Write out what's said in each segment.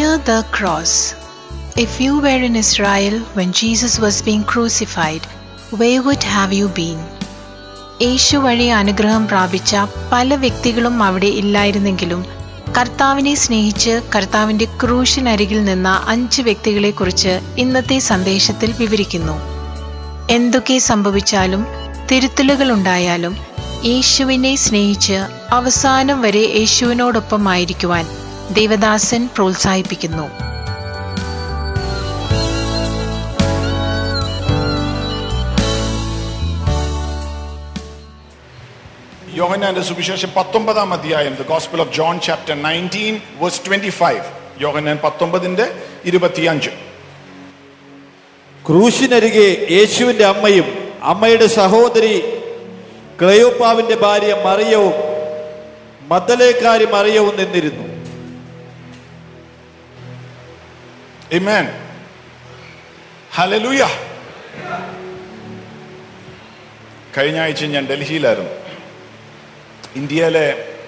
Near the cross. If you were in Israel when Jesus was being crucified, where would have you been? യേശു വഴി അനുഗ്രഹം പ്രാപിച്ച പല വ്യക്തികളും അവിടെ ഇല്ലായിരുന്നെങ്കിലും കർത്താവിനെ സ്നേഹിച്ച് കർത്താവിന്റെ ക്രൂശിനരികിൽ നിന്ന അഞ്ച് വ്യക്തികളെക്കുറിച്ച് ഇന്നത്തെ സന്ദേശത്തിൽ വിവരിക്കുന്നു എന്തൊക്കെ സംഭവിച്ചാലും തിരുത്തലുകൾ ഉണ്ടായാലും യേശുവിനെ സ്നേഹിച്ച് അവസാനം വരെ യേശുവിനോടൊപ്പമായിരിക്കുവാൻ ദേവദാസൻ പ്രോത്സാഹിപ്പിക്കുന്നു യോഹന്നാന്റെ സുവിശേഷം പത്തൊമ്പതാം അധ്യായം the gospel of John chapter nineteen verse twenty five യോഹന്നാൻ പത്തൊമ്പതിന്റെ ഇരുപത്തിയഞ്ച് ക്രൂശിനരികെ യേശുവിന്റെ അമ്മയും അമ്മയുടെ സഹോദരി ക്ലയോപ്പാവിന്റെ ഭാര്യ മറിയവും മദ്ദലേക്കാരി മറിയവും നിന്നിരുന്നു Amen. Hallelujah. കഴിഞ്ഞ ആഴ്ച ഞാൻ ഡൽഹിയിലായിരുന്നു ഇന്ത്യയിലെ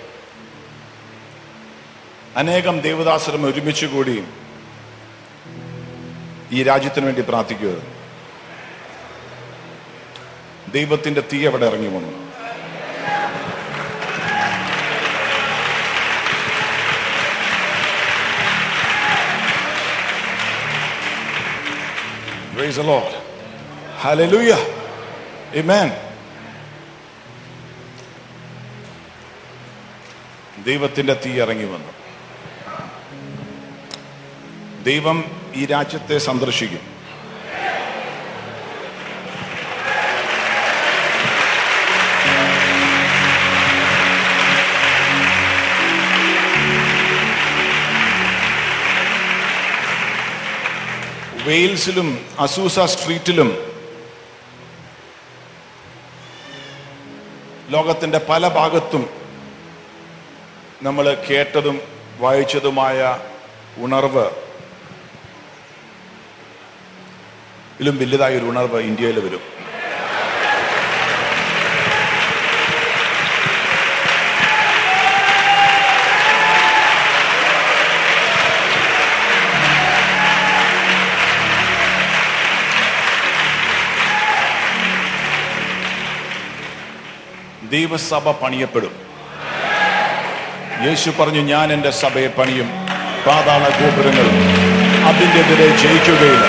അനേകം ദേവദാസരും ഒരുമിച്ച് കൂടി ഈ രാജ്യത്തിന് വേണ്ടി പ്രാർത്ഥിക്കുമായിരുന്നു ദൈവത്തിന്റെ തീ അവിടെ ഇറങ്ങി വന്നു Praise the Lord. Hallelujah. Amen. ദൈവത്തിന്റെ തീ ഇറങ്ങി വന്നു ദൈവം ഈ രാജ്യത്തെ സന്ദർശിക്കും വെയിൽസിലും അസൂസ സ്ട്രീറ്റിലും ലോകത്തിന്റെ പല ഭാഗത്തും നമ്മൾ കേട്ടതും വായിച്ചതുമായ ഉണർവ് ഇതിലും വലുതായ ഒരു ഉണർവ് ഇന്ത്യയിൽ വരും ദൈവസഭ പണിയപ്പെടും യേശു പറഞ്ഞു ഞാൻ എൻ്റെ സഭയെ പണിയും പാതാള ഗോപുരങ്ങൾ അതിൻ്റെ എതിരെ ജയിക്കുകയില്ല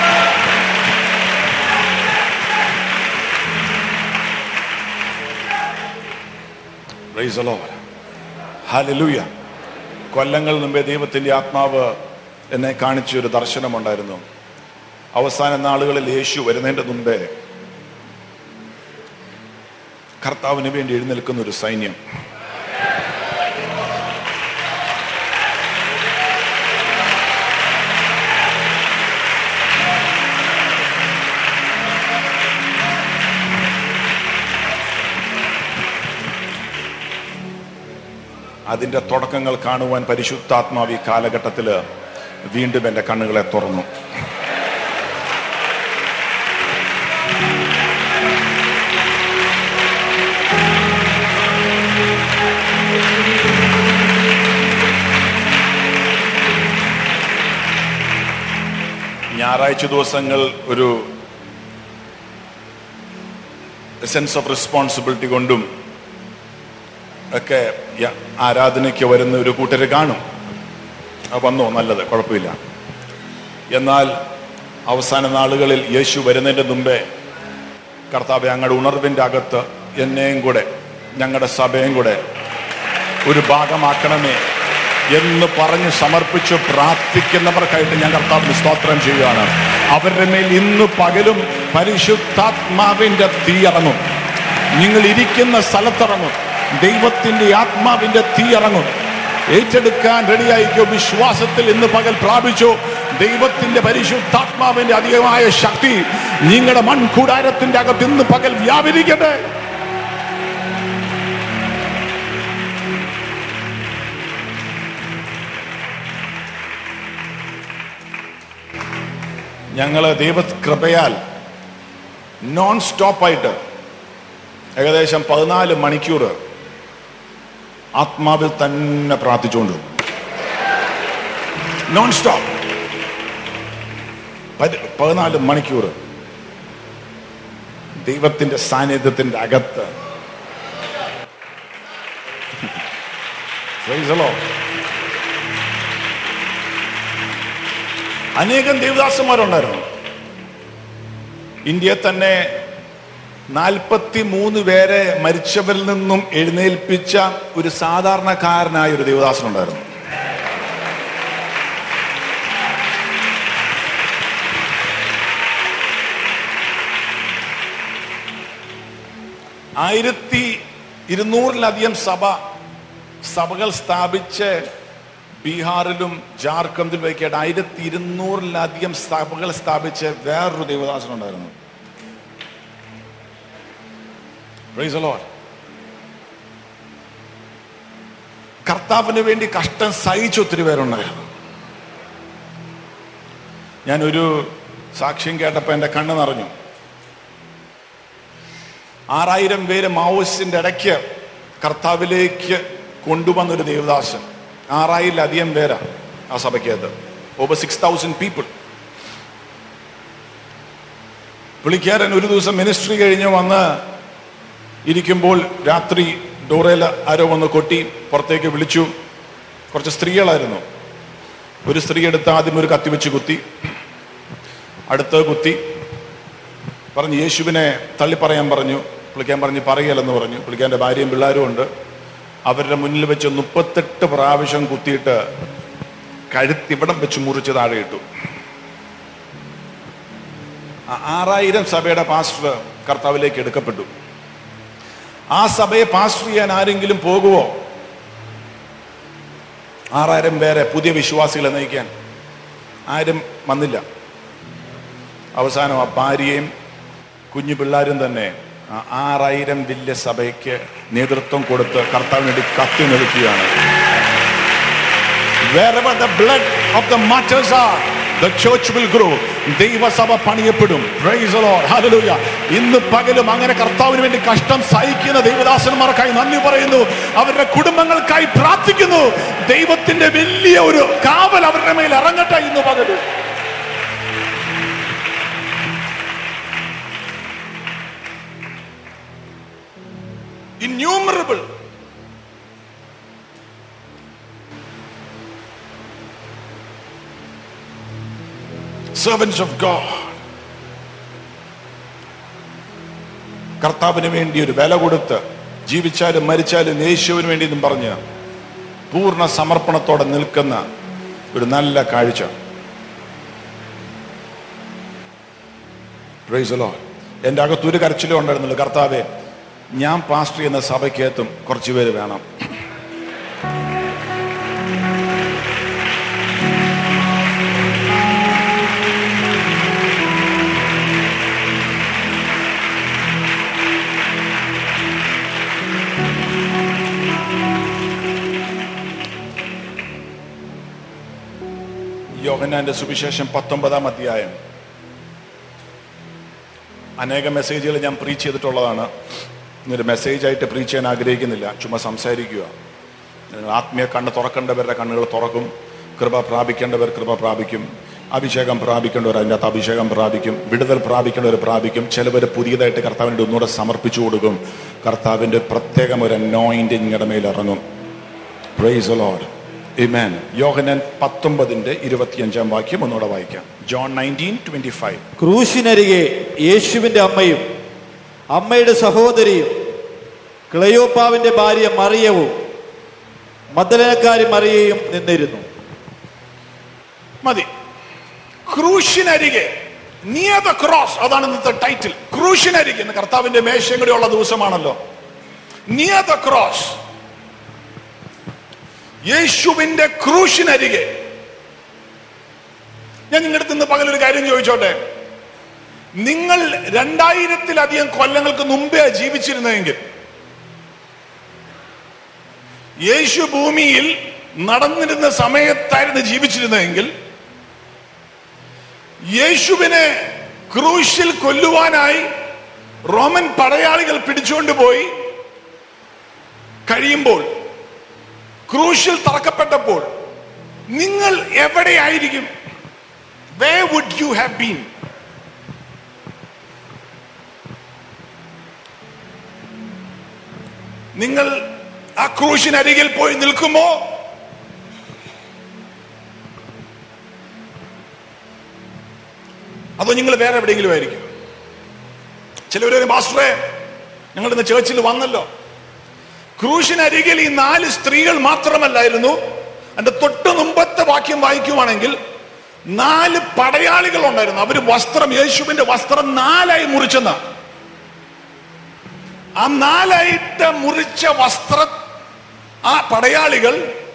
Praise the Lord. Hallelujah. കൊല്ലങ്ങൾ മുമ്പേ ദൈവത്തിന്റെ ആത്മാവ് എന്നെ കാണിച്ച ഒരു ദർശനമുണ്ടായിരുന്നു അവസാന നാളുകളിൽ യേശു വരുന്നതിന്റെ മുമ്പേ കർത്താവിന് വേണ്ടി എഴുന്നേൽക്കുന്ന ഒരു സൈന്യം അതിന്റെ തുടക്കങ്ങൾ കാണുവാൻ പരിശുദ്ധാത്മാവ് ഈ കാലഘട്ടത്തിൽ വീണ്ടും എൻ്റെ കണ്ണുകളെ തുറന്നു ഞായറാഴ്ച ദിവസങ്ങൾ ഒരു സെൻസ് ഓഫ് റെസ്പോൺസിബിലിറ്റി കൊണ്ടും ഒക്കെ യ- ആരാധനയ്ക്ക് വരുന്ന ഒരു കൂട്ടര് കാണും അത് വന്നോ നല്ലത് കുഴപ്പമില്ല എന്നാൽ അവസാന നാളുകളിൽ യേശു വരുന്നതിൻ്റെ മുമ്പേ കർത്താവ് ഞങ്ങളുടെ ഉണർവിൻ്റെ അകത്ത് എന്നെയും കൂടെ ഞങ്ങളുടെ സഭയും കൂടെ ഒരു ഭാഗമാക്കണമേ എന്ന് പറഞ്ഞ് സമർപ്പിച്ച് പ്രാർത്ഥിക്കുന്നവർക്കായിട്ട് ഞാൻ കർത്താവിന് സ്തോത്രം ചെയ്യുകയാണ് അവരുടെ മേൽ ഇന്ന് പകലും പരിശുദ്ധാത്മാവിന്റെ തീ ഇറങ്ങും നിങ്ങൾ ഇരിക്കുന്ന സ്ഥലത്തിറങ്ങും ദൈവത്തിന്റെ ആത്മാവിന്റെ തീ ഇറങ്ങും ഏറ്റെടുക്കാൻ റെഡിയായിക്കോ വിശ്വാസത്തിൽ ഇന്ന് പകൽ പ്രാപിച്ചു ദൈവത്തിന്റെ പരിശുദ്ധാത്മാവിന്റെ അധികമായ ശക്തി നിങ്ങളുടെ മൺകൂടാരത്തിന്റെ അകത്ത് ഇന്ന് പകൽ വ്യാപരിക്കട്ടെ ഞങ്ങള് ദൈവകൃപയാൽ നോൺ സ്റ്റോപ്പായിട്ട് ഏകദേശം പതിനാല് മണിക്കൂർ ആത്മാവിൽ തന്നെ പ്രാർത്ഥിച്ചുകൊണ്ട് നോൺ സ്റ്റോപ്പ് പതിനാല് മണിക്കൂർ ദൈവത്തിന്റെ സാന്നിധ്യത്തിന്റെ അകത്ത് Praise the Lord. അനേകം ദേവദാസന്മാരുണ്ടായിരുന്നു ഇന്ത്യയിൽ തന്നെ നാൽപ്പത്തി മൂന്ന് പേരെ മരിച്ചവരിൽ നിന്നും എഴുന്നേൽപ്പിച്ച ഒരു സാധാരണക്കാരനായ ഒരു ദേവദാസനുണ്ടായിരുന്നു ആയിരത്തി ഇരുന്നൂറിലധികം സഭ സഭകൾ സ്ഥാപിച്ച് ബീഹാറിലും ജാർഖണ്ഡിലും ഒക്കെ ആയിരത്തി ഇരുന്നൂറിലധികം സഭകൾ സ്ഥാപിച്ച് വേറൊരു ദേവദാസനുണ്ടായിരുന്നു Praise the Lord. കർത്താവിന് വേണ്ടി കഷ്ടം സഹിച്ച ഒത്തിരി പേരുണ്ടായിരുന്നു ഞാനൊരു സാക്ഷ്യം കേട്ടപ്പോൾ എൻ്റെ കണ്ണ് നിറഞ്ഞു ആറായിരം പേര് മാവോസിന്റെ ഇടയ്ക്ക് കർത്താവിലേക്ക് കൊണ്ടുവന്നൊരു ദേവദാസൻ ആറായിരത്തിലധികം പേരാ ആ സഭയ്ക്കകത്ത് ഓവർ സിക്സ് തൗസൻഡ് പീപ്പിൾ പുള്ളിക്കാരൻ ഒരു ദിവസം മിനിസ്ട്രി കഴിഞ്ഞ് വന്ന് ഇരിക്കുമ്പോൾ രാത്രി ഡോറയിൽ ആരോ വന്ന് കൊട്ടി പുറത്തേക്ക് വിളിച്ചു കുറച്ച് സ്ത്രീകളായിരുന്നു ഒരു സ്ത്രീ എടുത്ത് ആദ്യം ഒരു കത്തി വെച്ച് കുത്തി അടുത്ത് കുത്തി പറഞ്ഞു യേശുവിനെ തള്ളി പറയാൻ പറഞ്ഞു പുള്ളിക്കാൻ പറഞ്ഞു പറയലെന്ന് പറഞ്ഞു പുള്ളിക്കാൻ്റെ ഭാര്യയും പിള്ളേരും ഉണ്ട് അവരുടെ മുന്നിൽ വെച്ച് മുപ്പത്തെട്ട് പ്രാവശ്യം കുത്തിയിട്ട് കഴുത്തിവിടം വെച്ച് മുറിച്ച് താഴെ ഇട്ടു ആ- ആറായിരം സഭയുടെ പാസ്റ്റർ കർത്താവിലേക്ക് എടുക്കപ്പെട്ടു ആ സഭയെ പാസ്റ്റർ ചെയ്യാൻ ആരെങ്കിലും പോകുവോ ആറായിരം പേരെ പുതിയ വിശ്വാസികളെ നയിക്കാൻ ആരും വന്നില്ല അവസാനം ആ ഭാര്യയും കുഞ്ഞു പിള്ളേരും തന്നെ ആ ആറായിരം വലിയ സഭയ്ക്ക് നേതൃത്വം കൊടുത്ത് കർത്താവിന് വേണ്ടി കത്തി നിൽക്കുകയാണ് Wherever the blood of the martyrs are, the church will grow. ദൈവസഭ പണിയപ്പെടും Praise the Lord. Hallelujah. ഇന്ന് പകലും അങ്ങനെ കർത്താവിന് വേണ്ടി കഷ്ടം സഹിക്കുന്ന ദൈവദാസന്മാർക്കായി നന്ദി പറയുന്നു അവരുടെ കുടുംബങ്ങൾക്കായി പ്രാർത്ഥിക്കുന്നു ദൈവത്തിന്റെ വലിയ ഒരു കാവൽ അവരുടെ മേൽ ഇറങ്ങട്ടെ ഇന്ന് പകലും innumerable. Servants of God. കർത്താവിന് വേണ്ടി ഒരു വില കൊടുത്ത് ജീവിച്ചാലും മരിച്ചാലും യേശുവിന് വേണ്ടി എന്നും പറഞ്ഞ് പൂർണ്ണ സമർപ്പണത്തോടെ നിൽക്കുന്ന ഒരു നല്ല കാഴ്ച പ്രൈസ് ലോ എൻ്റെ അകത്തൊരു കരച്ചിലും ഉണ്ടായിരുന്നുള്ളൂ കർത്താവെ ഞാൻ പാസ്റ്റർ എന്ന സഭയ്ക്കകത്തും കുറച്ച് പേര് വേണം യോഹന്നാന്റെ സുവിശേഷം പത്തൊമ്പതാം അധ്യായം അനേക മെസ്സേജുകൾ ഞാൻ പ്രീച്ച് ചെയ്തിട്ടുള്ളതാണ് ഇന്നൊരു മെസ്സേജ് ആയിട്ട് പ്രീച്ച് ചെയ്യാൻ ആഗ്രഹിക്കുന്നില്ല ചുമ്മാ സംസാരിക്കുക നിങ്ങൾ ആത്മീയ കണ്ണ് തുറക്കേണ്ടവരുടെ കണ്ണുകൾ തുറക്കും കൃപ പ്രാപിക്കേണ്ടവർ കൃപ പ്രാപിക്കും അഭിഷേകം പ്രാപിക്കേണ്ടവർ അതിൻ്റെ അകത്ത് അഭിഷേകം പ്രാപിക്കും വിടുതൽ പ്രാപിക്കേണ്ടവർ പ്രാപിക്കും ചിലവർ പുതിയതായിട്ട് കർത്താവിൻ്റെ ഒന്നുകൂടെ സമർപ്പിച്ചു കൊടുക്കും കർത്താവിൻ്റെ പ്രത്യേകം ഒരു അനോയിൻ്റെ നിങ്ങളുടെ മേൽ ഇറങ്ങും പ്രൈസ് ലോഡ് Amen. യോഹനൻ പത്തൊമ്പതിന്റെ ഇരുപത്തിയഞ്ചാം വാക്യം ഒന്നുകൂടെ വായിക്കാം ജോൺ നയൻറ്റീൻ ട്വന്റി ഫൈവ് ക്രൂശിനരികെ യേശുവിന്റെ അമ്മയും അമ്മയുടെ സഹോദരിയും ക്ലയോപ്പാവിന്റെ ഭാര്യ മറിയവും മദ്ദലനക്കാരി മറിയയും നിന്നിരുന്നു മതി ക്രൂശിനരികെ നിയർ ദ ക്രോസ് അതാണ് ഇന്നത്തെ ടൈറ്റിൽ ക്രൂശിനരികെ ഇന്ന് കർത്താവിന്റെ മേശയും കൂടി ഉള്ള ദിവസമാണല്ലോ നിയർ ദ ക്രോസ് യേശുവിന്റെ ക്രൂശിനരികെ ഞാൻ നിങ്ങളുടെ അടുത്ത് ഇന്ന് പകലൊരു കാര്യം ചോദിച്ചോട്ടെ നിങ്ങൾ രണ്ടായിരത്തിലധികം കൊല്ലങ്ങൾക്ക് മുമ്പേ ജീവിച്ചിരുന്നെങ്കിൽ യേശു ഭൂമിയിൽ നടന്നിരുന്ന സമയത്തായിരുന്നു ജീവിച്ചിരുന്നതെങ്കിൽ യേശുവിനെ ക്രൂശിൽ കൊല്ലുവാനായി റോമൻ പടയാളികൾ പിടിച്ചുകൊണ്ട് പോയി കഴിയുമ്പോൾ ക്രൂശിൽ തറക്കപ്പെട്ടപ്പോൾ നിങ്ങൾ എവിടെയായിരിക്കും where would you have been നിങ്ങൾ ആ ക്രൂശിനരികിൽ പോയി നിൽക്കുമോ അതോ നിങ്ങൾ വേറെ എവിടെയെങ്കിലും ആയിരിക്കും ചിലവര് മാസ്റ്ററെ ഞങ്ങൾ ഇന്ന് ചേർച്ചിൽ വന്നല്ലോ ക്രൂശിനരികിൽ ഈ നാല് സ്ത്രീകൾ മാത്രമല്ലായിരുന്നു എന്റെ തൊട്ട് മുമ്പത്തെ വാക്യം വായിക്കുവാണെങ്കിൽ നാല് പടയാളികൾ ഉണ്ടായിരുന്നു അവര് വസ്ത്രം യേശുവിന്റെ വസ്ത്രം നാലായി മുറിച്ചെന്ന ആ നാലായിട്ട് മുറിച്ച വസ്ത്ര ആ പടയാളികൾ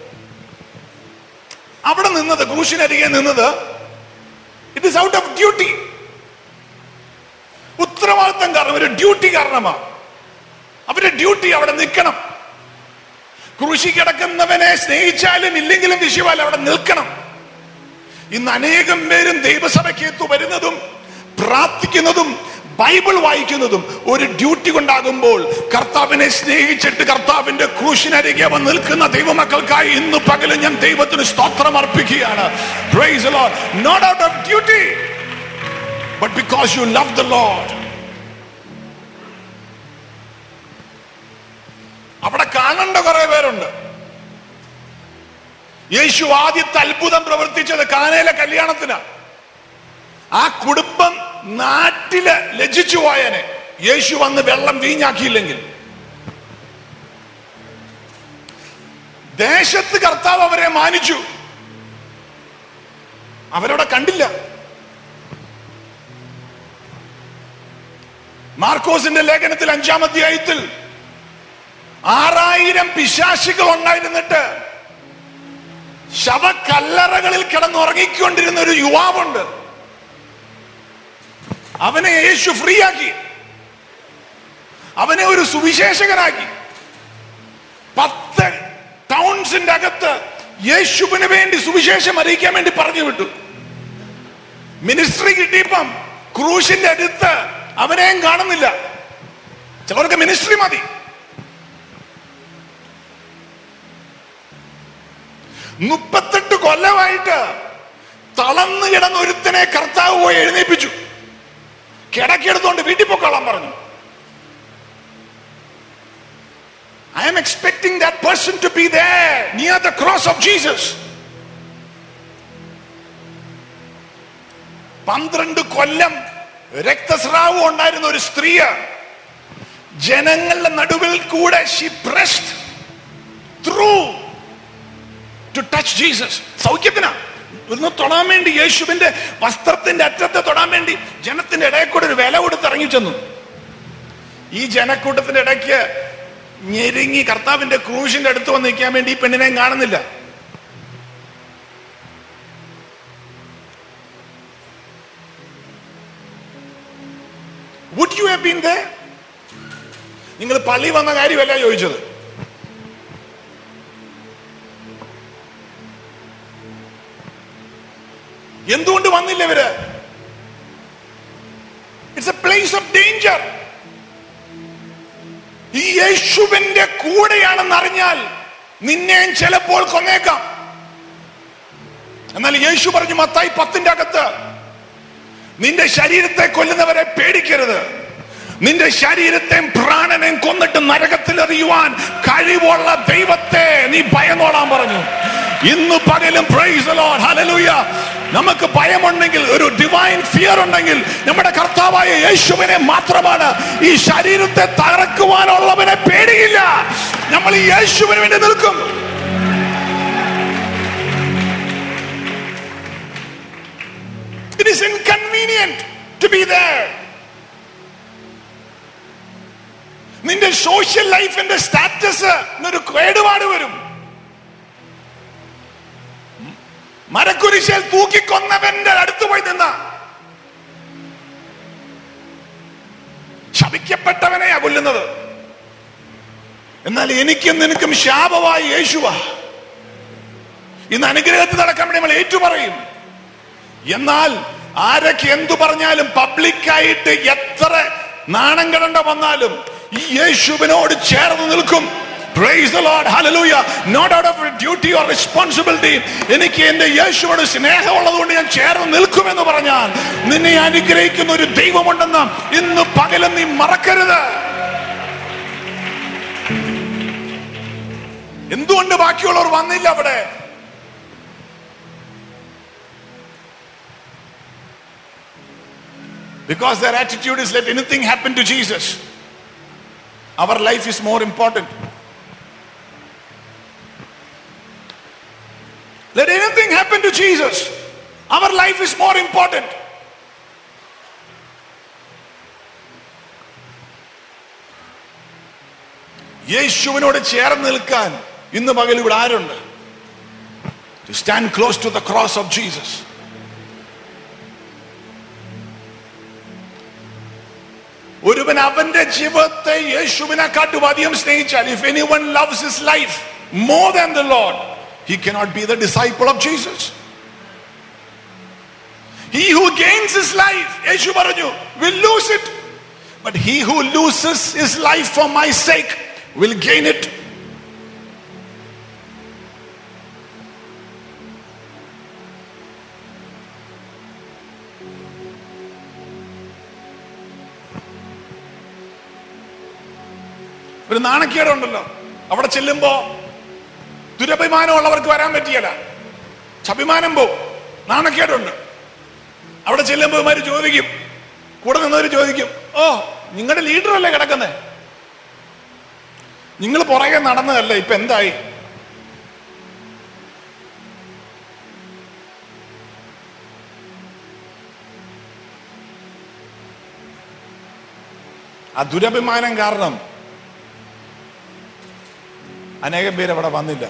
അവിടെ നിന്നത് ക്രൂശിനരികെ നിന്നത് it is out of duty ഉത്തരവാദിത്തം കാരണം ഒരു ഡ്യൂട്ടി കാരണമാണ് അവരുടെ ഡ്യൂട്ടി അവിടെ നിൽക്കണം ക്രൂശി കിടക്കുന്നവനെ സ്നേഹിച്ചാലും ഇല്ലെങ്കിലും വിഷയമായാലും അവിടെ നിൽക്കണം ഇന്ന് അനേകം പേരും ദൈവസഭയ്ക്കകത്ത് വരുന്നതും പ്രാർത്ഥിക്കുന്നതും ബൈബിൾ വായിക്കുന്നതും ഒരു ഡ്യൂട്ടി കൊണ്ടാകുമ്പോൾ കർത്താവിനെ സ്നേഹിച്ചിട്ട് കർത്താവിന്റെ ക്രൂശിനരികെ അവൻ നിൽക്കുന്ന ദൈവമക്കൾക്കായി ഇന്ന് പകലും ഞാൻ ദൈവത്തിന് സ്തോത്രം അർപ്പിക്കുകയാണ് not out of duty but because you love the Lord അവിടെ കാണേണ്ട കുറെ പേരുണ്ട് യേശു ആദ്യത്തെ അത്ഭുതം പ്രവർത്തിച്ചത് കാനയിലെ കല്യാണത്തിന് ആ കുടുംബം നാട്ടില് ലജിച്ചു പോയനെ യേശു വന്ന് വെള്ളം വീഞ്ഞാക്കിയില്ലെങ്കിൽ ദേശത്ത് കർത്താവ് അവരെ മാനിച്ചു അവരവിടെ കണ്ടില്ല മാർക്കോസിന്റെ ലേഖനത്തിൽ അഞ്ചാം അധ്യായത്തിൽ ആറായിരം പിശാശികൾ ഉണ്ടായിരുന്നിട്ട് ശവക്കല്ലറകളിൽ കിടന്നുറങ്ങിക്കൊണ്ടിരുന്ന ഒരു യുവാവുണ്ട് അവനെ യേശു ഫ്രീ ആക്കി അവനെ ഒരു സുവിശേഷകനാക്കി പത്ത് ടൗൺസിന്റെ അകത്ത് യേശുവിന് വേണ്ടി സുവിശേഷം അറിയിക്കാൻ വേണ്ടി പറഞ്ഞു വിട്ടു മിനിസ്ട്രി കിട്ടിയപ്പം ക്രൂശിന്റെ അടുത്ത് അവനെയും കാണുന്നില്ല ചിലർക്ക് മിനിസ്ട്രി മതി മുപ്പത്തെട്ട് കൊല്ലമായിട്ട് തളർന്നു കിടന്ന ഒരുത്തനെ കർത്താവ് പോയി എഴുന്നേൽപ്പിച്ചു കിടക്കെടുത്തോണ്ട് വീട്ടിൽ പൊക്കോളാൻ പറഞ്ഞു I'm expecting that person to be near the cross of Jesus പന്ത്രണ്ട് കൊല്ലം രക്തസ്രാവം ഉണ്ടായിരുന്ന ഒരു സ്ത്രീയ ജനങ്ങളുടെ നടുവിൽ കൂടെ she pressed through to touch Jesus സൗഖ്യത്തിനാ ഒന്ന് തൊടാൻ വേണ്ടി യേശുവിന്റെ വസ്ത്രത്തിന്റെ അറ്റത്തെ തൊടാൻ വേണ്ടി ജനത്തിന്റെ ഇടയിൽ കൂടെ ഒരു വില കൊടുത്ത് ഇറങ്ങി ചെന്നു ഈ ജനക്കൂട്ടത്തിന്റെ ഇടയ്ക്ക് ഞെരുങ്ങി കർത്താവിന്റെ ക്രൂശിന്റെ അടുത്ത് വന്ന് നിൽക്കാൻ വേണ്ടി ഈ പെണ്ണിനെയും കാണുന്നില്ല would you have been there നിങ്ങൾ പള്ളി വന്ന കാര്യമല്ല ചോദിച്ചത് എന്തുകൊണ്ട് വന്നില്ല ഇവര് it's a place of danger ഈ യേശുവിന്റെ കൂടെയാണെന്ന് അറിഞ്ഞാൽ നിന്നെയും ചിലപ്പോൾ കൊന്നേക്കാം എന്നാൽ യേശു പറഞ്ഞു മത്തായി പത്തിന്റെ അകത്ത് നിന്റെ ശരീരത്തെ കൊല്ലുന്നവരെ പേടിക്കരുത് നിന്റെ ശരീരത്തെയും പ്രാണനെയും കൊന്നിട്ട് നരകത്തിൽ എറിയുവാൻ കഴിവുള്ള ദൈവത്തെ നീ ഭയന്നോളാൻ പറഞ്ഞു ഇന്ന് പകലും പ്രൈസ് ലോർഡ് ഹല്ലേലൂയ നമുക്ക് ഭയമുണ്ടെങ്കിൽ ഒരു ഡിവൈൻ ഫിയർ ഉണ്ടെങ്കിൽ നമ്മുടെ കർത്താവായ യേശുവിനെ മാത്രമാണ് ഈ ശരീരത്തെ തകർക്കുവാനുള്ളവനെ പേടിയില്ല നമ്മൾ ഈ യേശുവിന് വേണ്ടി നിൽക്കും It is inconvenient to be there. നിന്റെ സോഷ്യൽ ലൈഫിന്റെ സ്റ്റാറ്റസ് എന്നൊരു കേടുപാട് വരും മരക്കുരിശിൽ തൂക്കിക്കൊന്നവന്റെ അടുത്ത് പോയി നിന്ന ശപിക്കപ്പെട്ടവനെയാ കൊല്ലുന്നത് എന്നാൽ എനിക്കും നിനക്കും ശാപമായി യേശുവ ഇന്ന് അനുഗ്രഹത്തിൽ നടക്കാൻ വേണ്ടി നമ്മൾ ഏറ്റുപറയും എന്നാൽ ആരൊക്കെ എന്തു പറഞ്ഞാലും പബ്ലിക്കായിട്ട് എത്ര നാണം കിടണ്ട വന്നാലും ഈ യേശുവിനോട് ചേർന്ന് നിൽക്കും Praise the Lord. Hallelujah. Not out of duty or responsibility. എനിക്ക് എന്റെ യേശുവോട് സ്നേഹമുള്ളതുകൊണ്ട് ഞാൻ ചേർന്ന് നിൽക്കുമെന്ന് പറഞ്ഞാൽ നിന്നെ അനുഗ്രഹിക്കുന്ന ഒരു ദൈവമുണ്ടെന്ന് ഇന്ന് പകലും നീ മറക്കരുത് എന്തുകൊണ്ട് ബാക്കിയുള്ളവർ വന്നില്ല അവിടെ Because their attitude is let anything happen to Jesus. Our life is more important. Let anything happen to Jesus. Our life is more important. യേശുവിനോട് ചേർന്ന് നിൽക്കാൻ ഇന്ന് പകൽ ഇവിടെ ആരുണ്ട് to stand close to the cross of Jesus ഒരുവൻ അവന്റെ ജീവിതത്തെ യേശുവിനെക്കാട്ടും അധികം സ്നേഹിച്ചാൽ if anyone loves his life more than the Lord he cannot be the disciple of Jesus he who gains his life യേശു പറഞ്ഞു will lose it but he who loses his life for my sake will gain it ഒരു നാണക്കേടുണ്ടല്ലോ അവിടെ ചെല്ലുമ്പോ ദുരഭിമാനമുള്ളവർക്ക് വരാൻ പറ്റിയല്ല അഭിമാനം പോ നാണക്കേടുണ്ട് അവിടെ ചെല്ലുമ്പോ ഇവന്മാര് ചോദിക്കും കൂടെ നിന്നവര് ചോദിക്കും ഓ നിങ്ങളുടെ ലീഡറല്ലേ കിടക്കുന്നേ നിങ്ങൾ പുറകെ നടന്നതല്ല ഇപ്പൊ എന്തായി ആ ദുരഭിമാനം കാരണം അനേകം പേര് അവിടെ വന്നില്ല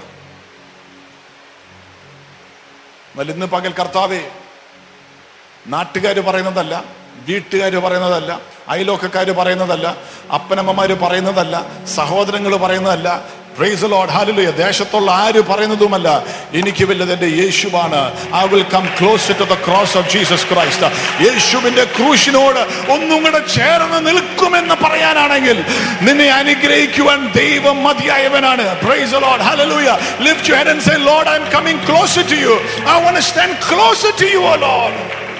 എന്നാൽ ഇന്ന് പകൽ കർത്താവേ നാട്ടുകാർ പറയുന്നതല്ല വീട്ടുകാർ പറയുന്നതല്ല അയലോക്കക്കാർ പറയുന്നതല്ല അപ്പനമ്മമാര് പറയുന്നതല്ല സഹോദരങ്ങൾ പറയുന്നതല്ല പ്രൈസ് ലോഡ് ഹാലുലയ ദേശത്തുള്ള ആര് പറയുന്നതുമല്ല എനിക്ക് വല്ലത് എന്റെ യേശുവാണ് I will come close to the cross of Jesus Christ യേശുവിന്റെ ക്രൂശിനോട് ഒന്നും കൂടെ ചേർന്ന് നിൽക്കുമെന്ന് പറയാനാണെങ്കിൽ നിന്നെ അനുഗ്രഹിക്കുവാൻ ദൈവം മതിയായവനാണ് praise Lord hallelujah lift your head and say Lord I am coming closer to you I want to stand closer to you O Lord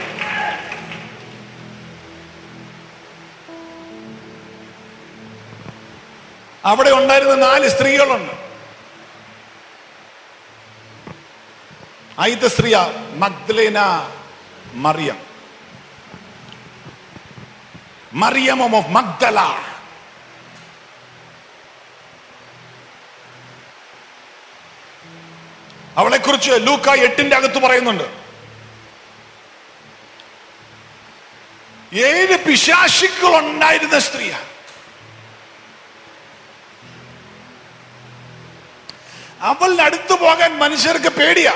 അവിടെ ഉണ്ടായിരുന്ന നാല് സ്ത്രീകളുണ്ട് ആദ്യത്തെ സ്ത്രീയ മഗ്ദലേന മറിയം മറിയം ഓഫ് മഗ്ദല അവളെ കുറിച്ച് ലൂക്ക എട്ടിന്റെ അകത്ത് പറയുന്നുണ്ട് ഏഴ് പിശാശികൾ ഉണ്ടായിരുന്ന സ്ത്രീയാണ് അവളുടെ അടുത്ത് പോകാൻ മനുഷ്യർക്ക് പേടിയാ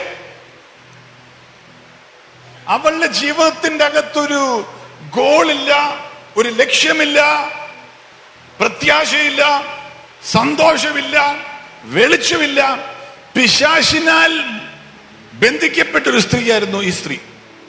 അവളുടെ ജീവിതത്തിന്റെ അകത്തൊരു ഗോളില്ല ഒരു ലക്ഷ്യമില്ല പ്രത്യാശയില്ല സന്തോഷമില്ല വെളിച്ചമില്ല പിശാശിനാൽ ബന്ധിക്കപ്പെട്ട ഒരു സ്ത്രീയായിരുന്നു ഈ സ്ത്രീ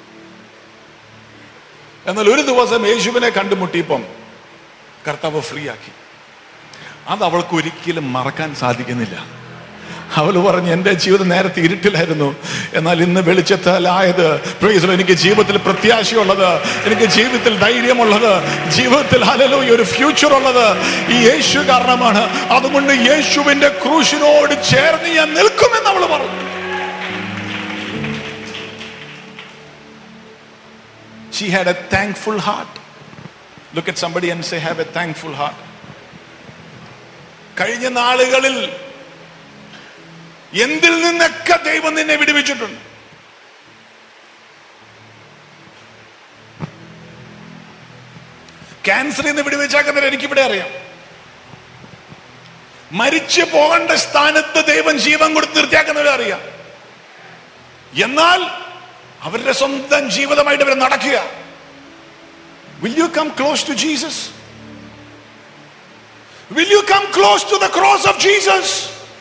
എന്നാൽ ഒരു ദിവസം യേശുവിനെ കണ്ടുമുട്ടിയപ്പം കർത്താവ് ഫ്രീ ആക്കി അത് അവൾക്ക് ഒരിക്കലും മറക്കാൻ സാധിക്കുന്നില്ല അവൾ പറഞ്ഞു എൻ്റെ ജീവിതം നേരത്തെ ഇരുട്ടിലായിരുന്നു എന്നാൽ ഇന്ന് വെളിച്ചത്താലായത് പ്രൈസലോ എനിക്ക് ജീവിതത്തിൽ പ്രത്യാശയുള്ളത് എനിക്ക് ജീവിതത്തിൽ ധൈര്യമുള്ളത് ജീവിതത്തിൽ ഹലലോ ഒരു ഫ്യൂച്ചർ ഉള്ളത് ഈ യേശു കാരണമാണ് അതുകൊണ്ട് യേശുവിന്റെ ക്രൂശിനോട് ചേർന്ന് ഞാൻ നിൽക്കുമെന്ന് അവൾ പറഞ്ഞു She had a thankful heart. Look at somebody and say, have a thankful heart. കഴിഞ്ഞ നാളുകളിൽ എന്തിൽ നിന്നൊക്കെ ദൈവം നിന്നെ വിടുവിച്ചിട്ടുണ്ട് ക്യാൻസറിൽ നിന്ന് വിടുവിച്ചാക്കുന്നവർ എനിക്കിവിടെ അറിയാം മരിച്ചു പോകേണ്ട സ്ഥാനത്ത് ദൈവം ജീവൻ കൊടുത്ത് നിർത്തിയാക്കുന്നവരെ അറിയാം എന്നാൽ അവരുടെ സ്വന്തം ജീവിതമായിട്ട് അവർ നടക്കുക will you come close to Jesus will you come close to the cross of Jesus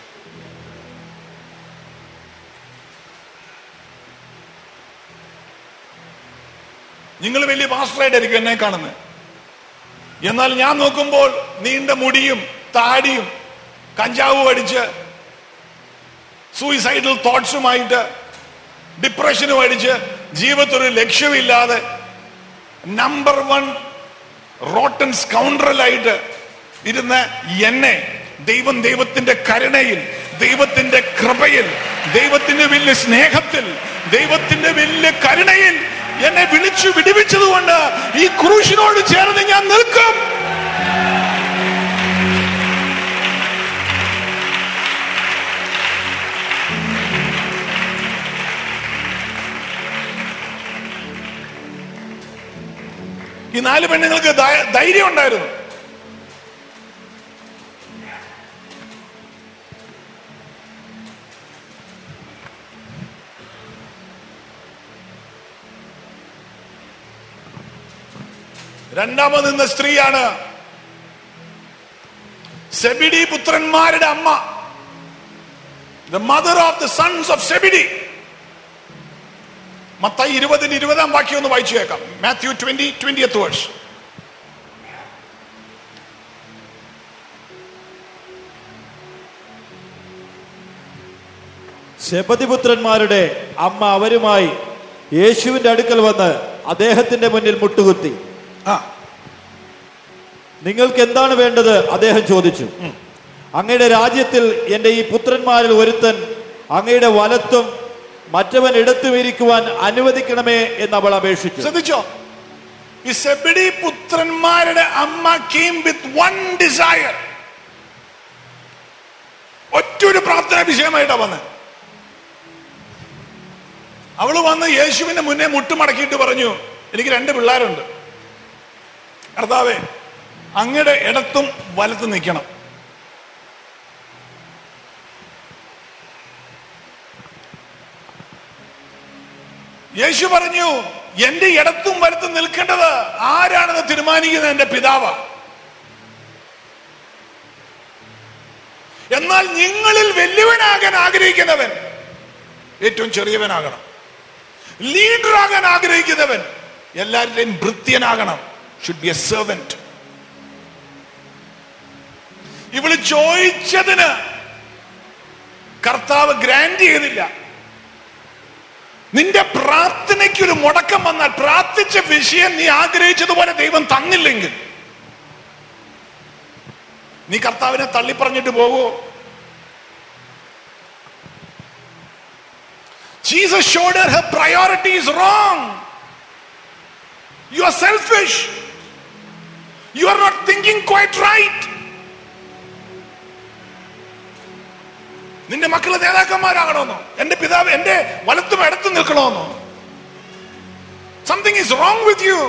നിങ്ങൾ വലിയ പാസ്റ്ററായിട്ടായിരിക്കും എന്നെ കാണുന്നത് എന്നാൽ ഞാൻ നോക്കുമ്പോൾ നീണ്ട മുടിയും താടിയും കഞ്ചാവ് അടിച്ച് സൂയിസൈഡൽ തോട്ട്സുമായിട്ട് ഡിപ്രഷനും അടിച്ച് ജീവിതത്തിൽ ഒരു ലക്ഷ്യമില്ലാതെ നമ്പർ വൺ റോട്ടൻ സ്കൗണ്ടറലായിട്ട് ഇരുന്ന എന്നെ ദൈവം ദൈവത്തിന്റെ കരുണയിൽ ദൈവത്തിന്റെ കൃപയിൽ ദൈവത്തിന്റെ വലിയ സ്നേഹത്തിൽ ദൈവത്തിന്റെ വലിയ കരുണയിൽ എന്നെ വിളിച്ചു വിടിവിച്ചതുകൊണ്ട് ഈ ക്രൂശിനോട് ചേർന്ന് ഞാൻ നിൽക്കും ഈ നാല് പെണ്ണുങ്ങൾക്ക് ധൈ- ധൈര്യം ഉണ്ടായിരുന്നു രണ്ടാമത് നിന്ന സ്ത്രീയാണ് സെബിഡി പുത്രന്മാരുടെ അമ്മ the mother of the sons of Zebedee മത്തായി ഇരുപതിന് ഇരുപതാം വാക്യം ഒന്ന് വായിച്ചു കേൾക്കാം മാത്യു ട്വന്റി ട്വന്റിയത്ത് വേഴ്സ് ശബദിപുത്രന്മാരുടെ അമ്മ അവരുമായി യേശുവിന്റെ അടുക്കൽ വന്ന് അദ്ദേഹത്തിന്റെ മുന്നിൽ മുട്ടുകുത്തി ആ നിങ്ങൾക്ക് എന്താണ് വേണ്ടത് അദ്ദേഹം ചോദിച്ചു അങ്ങയുടെ രാജ്യത്തിൽ എന്റെ ഈ പുത്രന്മാരിൽ ഒരുത്തൻ അങ്ങയുടെ വലത്തും മറ്റവൻ ഇടത്തും ഇരിക്കുവാൻ അനുവദിക്കണമേ എന്ന് അവൾ അപേക്ഷിച്ചു ശ്രദ്ധിച്ചോ ഈ സെബിഡി പുത്രന്മാരുടെ അമ്മ കീം വിത്ത് വൺ ഡിസയർ ഒറ്റൊരു പ്രാർത്ഥനാ വിഷയമായിട്ടാ വന്ന് അവള് വന്ന് യേശുവിന്റെ മുന്നേ മുട്ടുമടക്കിയിട്ട് പറഞ്ഞു എനിക്ക് രണ്ട് പിള്ളേരുണ്ട് കർത്താവേ അങ്ങയുടെ ഇടത്തും വലത്തും നിൽക്കണം യേശു പറഞ്ഞു എന്റെ ഇടത്തും വലത്തും നിൽക്കേണ്ടത് ആരാണെന്ന് തീരുമാനിക്കുന്നത് എന്റെ പിതാവ് എന്നാൽ നിങ്ങളിൽ വലിയവനാകാൻ ആഗ്രഹിക്കുന്നവൻ ഏറ്റവും ചെറിയവനാകണം ലീഡറാകാൻ ആഗ്രഹിക്കുന്നവൻ എല്ലാവരുടെയും ഭൃത്യനാകണം ഷുഡ് ബി എ സെർവൻറ്റ് ഇവള് ചോദിച്ചതിന് കർത്താവ് ഗ്രാൻഡ് ചെയ്തില്ല നിന്റെ പ്രാർത്ഥനയ്ക്ക് ഒരു മുടക്കം വന്നാൽ പ്രാർത്ഥിച്ച വിഷയം നീ ആഗ്രഹിച്ചതുപോലെ ദൈവം തന്നില്ലെങ്കിൽ നീ കർത്താവിനെ തള്ളിപ്പറഞ്ഞിട്ട് പോവോ Jesus showed her her priority is wrong. You are selfish. You are not thinking quite right. നിന്റെ മക്കള് നേതാക്കന്മാരാകണമെന്നോ എന്റെ പിതാവ് എന്റെ വലത്തും ഇടത്തും നിൽക്കണമെന്നോ something is wrong with you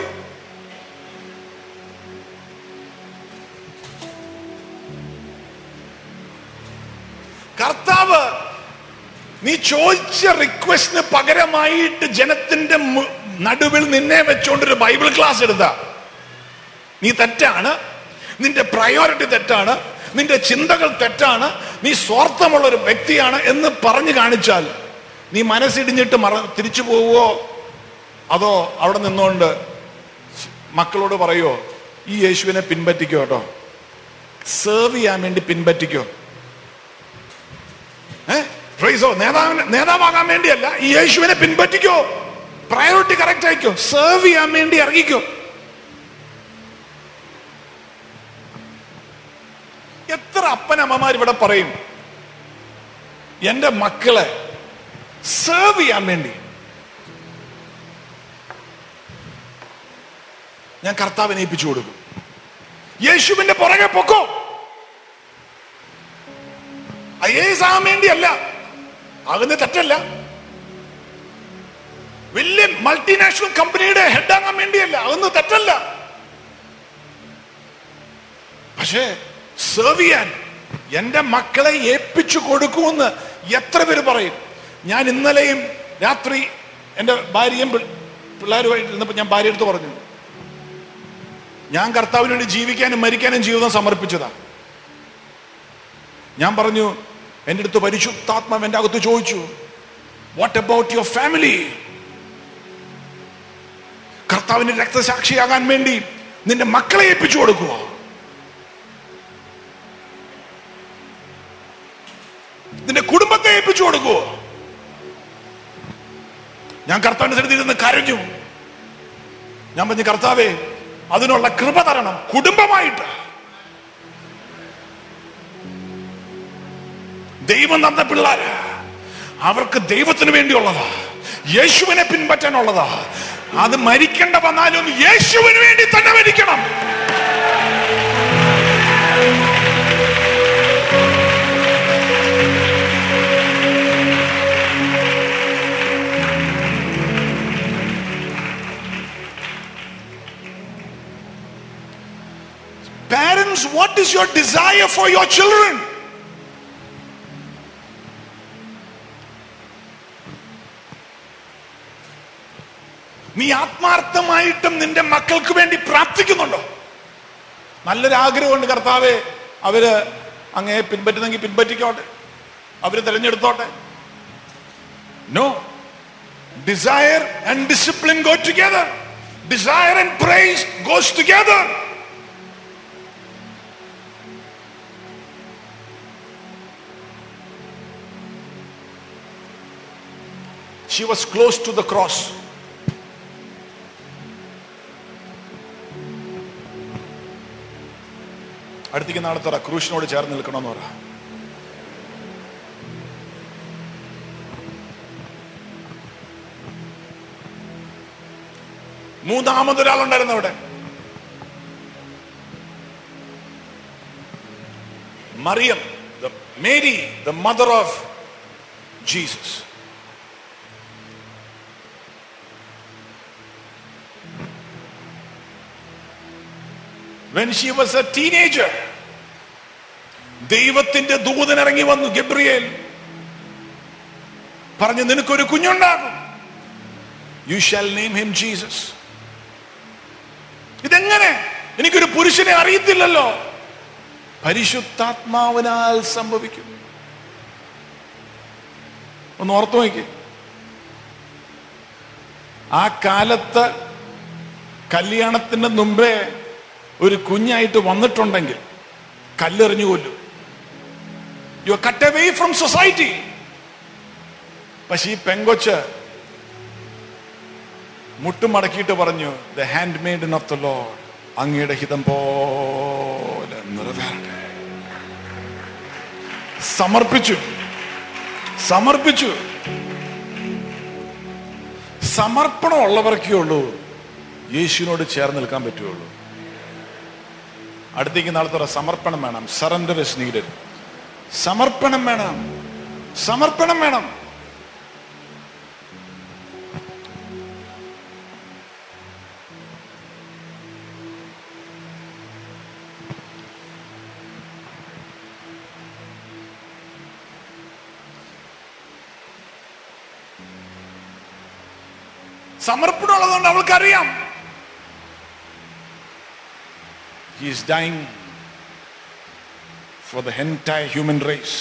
കർത്താവ് നീ ചോദിച്ച റിക്വസ്റ്റിന് പകരമായിട്ട് ജനത്തിന്റെ മു- നടുവിൽ നിന്നെ വെച്ചോണ്ടൊരു ബൈബിൾ ക്ലാസ് എടുത്ത നീ തെറ്റാണ് നിന്റെ പ്രയോറിറ്റി തെറ്റാണ് നിന്റെ ചിന്തകൾ തെറ്റാണ് നീ സ്വാർത്ഥമുള്ള ഒരു വ്യക്തിയാണ് എന്ന് പറഞ്ഞു കാണിച്ചാൽ നീ മനസ്സിടിഞ്ഞിട്ട് മറ തിരിച്ചു പോവുമോ അതോ അവിടെ നിന്നുകൊണ്ട് മക്കളോട് പറയുമോ ഈ യേശുവിനെ പിൻപറ്റിക്കോ കേട്ടോ സേർവ് ചെയ്യാൻ വേണ്ടി പിൻപറ്റിക്കോ പ്രൈസോ നേതാവിന് നേതാവാകാൻ വേണ്ടിയല്ല ഈ യേശുവിനെ പിൻപറ്റിക്കോ പ്രയോറിറ്റി കറക്റ്റ് ആയിക്കോ സെർവ് ചെയ്യാൻ വേണ്ടി ഇറങ്ങിക്കോ എത്ര അപ്പനമ്മമാർ ഇവിടെ പറയും എന്റെ മക്കളെ സെർവ് ചെയ്യാൻ വേണ്ടി ഞാൻ കർത്താവിനെ ഏൽപ്പിച്ചു കൊടുക്കും യേശുവിന്റെ പുറകെ പൊക്കോ ഐ എസ് ആകാൻ വേണ്ടിയല്ല ആകുന്ന തെറ്റല്ല വലിയ മൾട്ടിനാഷണൽ കമ്പനിയുടെ ഹെഡ് ആകാൻ വേണ്ടിയല്ല അതൊന്നും തെറ്റല്ല പക്ഷേ സെർവ് ചെയ്യാൻ എന്റെ മക്കളെ ഏൽപ്പിച്ചു കൊടുക്കുമെന്ന് എത്ര പേര് പറയും ഞാൻ ഇന്നലെയും രാത്രി എന്റെ ഭാര്യയും പി- പിള്ളേരുമായിട്ട് ഇരുന്നപ്പോൾ ഞാൻ ഭാര്യ അടുത്ത് പറഞ്ഞു ഞാൻ കർത്താവിന് വേണ്ടി ജീവിക്കാനും മരിക്കാനും ജീവിതം സമർപ്പിച്ചതാ ഞാൻ പറഞ്ഞു എൻ്റെ അടുത്ത് പരിശുദ്ധാത്മാവ് എൻ്റെ അകത്ത് ചോദിച്ചു വാട്ട് അബൌട്ട് യുവർ ഫാമിലി കർത്താവിന് രക്തസാക്ഷിയാകാൻ വേണ്ടി നിന്റെ മക്കളെ ഏൽപ്പിച്ചു കൊടുക്കുക നിന്റെ കുടുംബത്തെ ഏൽപ്പിച്ചു കൊടുക്കുവോ ഞാൻ കർത്താവിന്റെ സന്നിധിയിൽ നിന്ന് കരഞ്ഞു ഞാൻ പറഞ്ഞു കർത്താവേ അതിനുള്ള കൃപ തരണം കുടുംബമായിട്ട് ദൈവം തന്ന പിള്ളേര് അവർക്ക് ദൈവത്തിന് വേണ്ടിയുള്ളതാ യേശുവിനെ പിൻപറ്റാനുള്ളതാ അത് മരിക്കേണ്ട വന്നാലും യേശുവിന് വേണ്ടി തന്നെ മരിക്കണം Parents, what is your desire for your children? നീ ആത്മാർത്ഥമായിട്ടും നിന്റെ മക്കൾക്ക് വേണ്ടി പ്രാർത്ഥിക്കുന്നുണ്ടോ നല്ലൊരു ആഗ്രഹമുണ്ട് കർത്താവെ അവര് അങ്ങേ പിൻപറ്റുന്നെങ്കിൽ പിൻപറ്റിക്കോട്ടെ അവര് തിരഞ്ഞെടുത്തോട്ടെ no desire and discipline go together desire and price goes together She was close to the cross. അടുത്തേക്ക് നാളെ ക്രൂശിനോട് ചേർന്ന് നിൽക്കണമെന്ന് പറ മൂന്നാമതൊരാളുണ്ടായിരുന്നു അവിടെ മറിയം Mary the mother of Jesus when she was a teenager ദൈവത്തിന്റെ ദൂതൻ ഇറങ്ങി വന്നു ഗബ്രിയേൽ പറഞ്ഞു നിനക്കൊരു കുഞ്ഞുണ്ടാകും you shall name him Jesus ഇതെങ്ങനെ എനിക്കൊരു പുരുഷനെ അറിയത്തില്ലല്ലോ പരിശുദ്ധാത്മാവിനാൽ സംഭവിക്കും ഒന്ന് ഓർത്തു നോക്കി ആ കാലത്ത് കല്യാണത്തിന് മുമ്പേ ഒരു കുഞ്ഞായിട്ട് വന്നിട്ടുണ്ടെങ്കിൽ കല്ലെറിഞ്ഞു കൊല്ലും you cut away from society പക്ഷെ ഈ പെങ്കൊച്ച് മുട്ടുമടക്കിയിട്ട് പറഞ്ഞു the handmaid of the lord അങ്ങയുടെ ഹിതം പോലെ നിറവേറട്ടെ സമർപ്പിച്ചു സമർപ്പിച്ചു സമർപ്പണം ഉള്ളവർക്കേ ഉള്ളൂ യേശുവിനോട് ചേർന്ന് നിൽക്കാൻ പറ്റുള്ളൂ അടുത്തേക്ക് നാളത്തോടെ സമർപ്പണം വേണം സറണ്ടർ ഇസ് നീഡഡ് സമർപ്പണം വേണം സമർപ്പണം വേണം സമർപ്പണം ഉള്ളതുകൊണ്ട് അവൾക്കറിയാം He is dying for the entire human race.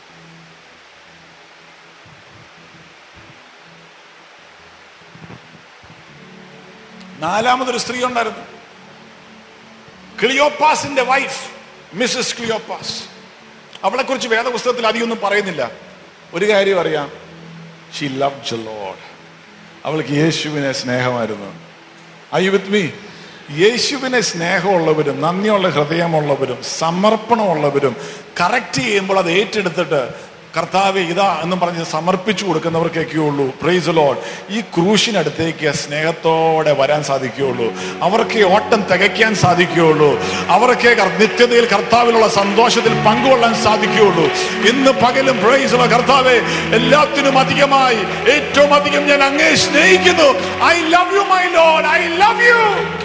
നാലാമതൊരു സ്ത്രീ ഉണ്ടായിരുന്നു ക്ലിയോപ്പാസിന്റെ വൈഫ് മിസ്സസ് ക്ലിയോപ്പാസ് അവളെ കുറിച്ച് വേദപുസ്തകത്തിൽ അധികമൊന്നും പറയുന്നില്ല ഒരു കാര്യം അറിയാം ഷി ലവ് ജ ലോഡ് അവൾക്ക് യേശുവിനെ സ്നേഹമായിരുന്നു ഐ വിത്ത് മീ യേശുവിനെ സ്നേഹമുള്ളവരും നന്ദിയുള്ള ഹൃദയമുള്ളവരും സമർപ്പണമുള്ളവരും കറക്റ്റ് ചെയ്യുമ്പോൾ അത് ഏറ്റെടുത്തിട്ട് കർത്താവ് ഇതാ എന്ന് പറഞ്ഞ് സമർപ്പിച്ചു കൊടുക്കുന്നവർക്കൊക്കെ ഉള്ളൂ പ്രൈസ് ലോഡ് ഈ ക്രൂശിനടുത്തേക്ക് സ്നേഹത്തോടെ വരാൻ സാധിക്കുകയുള്ളൂ അവർക്ക് ഈ ഓട്ടം തികയ്ക്കാൻ സാധിക്കുകയുള്ളൂ അവർക്ക് കർ- നിത്യതയിൽ കർത്താവിലുള്ള സന്തോഷത്തിൽ പങ്കുകൊള്ളാൻ സാധിക്കുകയുള്ളൂ ഇന്ന് പകലും പ്രൈസ് കർത്താവെ എല്ലാത്തിനും അധികമായി ഏറ്റവും അധികം ഞാൻ അങ്ങേ സ്നേഹിക്കുന്നു I love you my lord I love you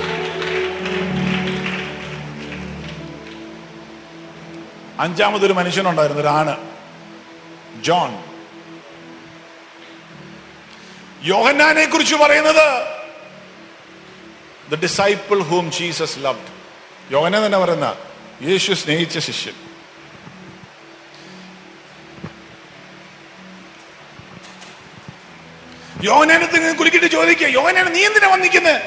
അഞ്ചാമതൊരു മനുഷ്യനുണ്ടായിരുന്നു ഒരു ആണ് ജോൺ യോഹന്നാനെ കുറിച്ച് പറയുന്നത് the disciple whom Jesus loved യോഹന തന്നെ പറയുന്ന യേശു സ്നേഹിച്ച ശിഷ്യൻ യോഹനാനത്തിന് കുലുക്കിട്ട് ചോദിക്കുക യോഹനാന നീ എന്തിനാ വന്നിക്കുന്നത്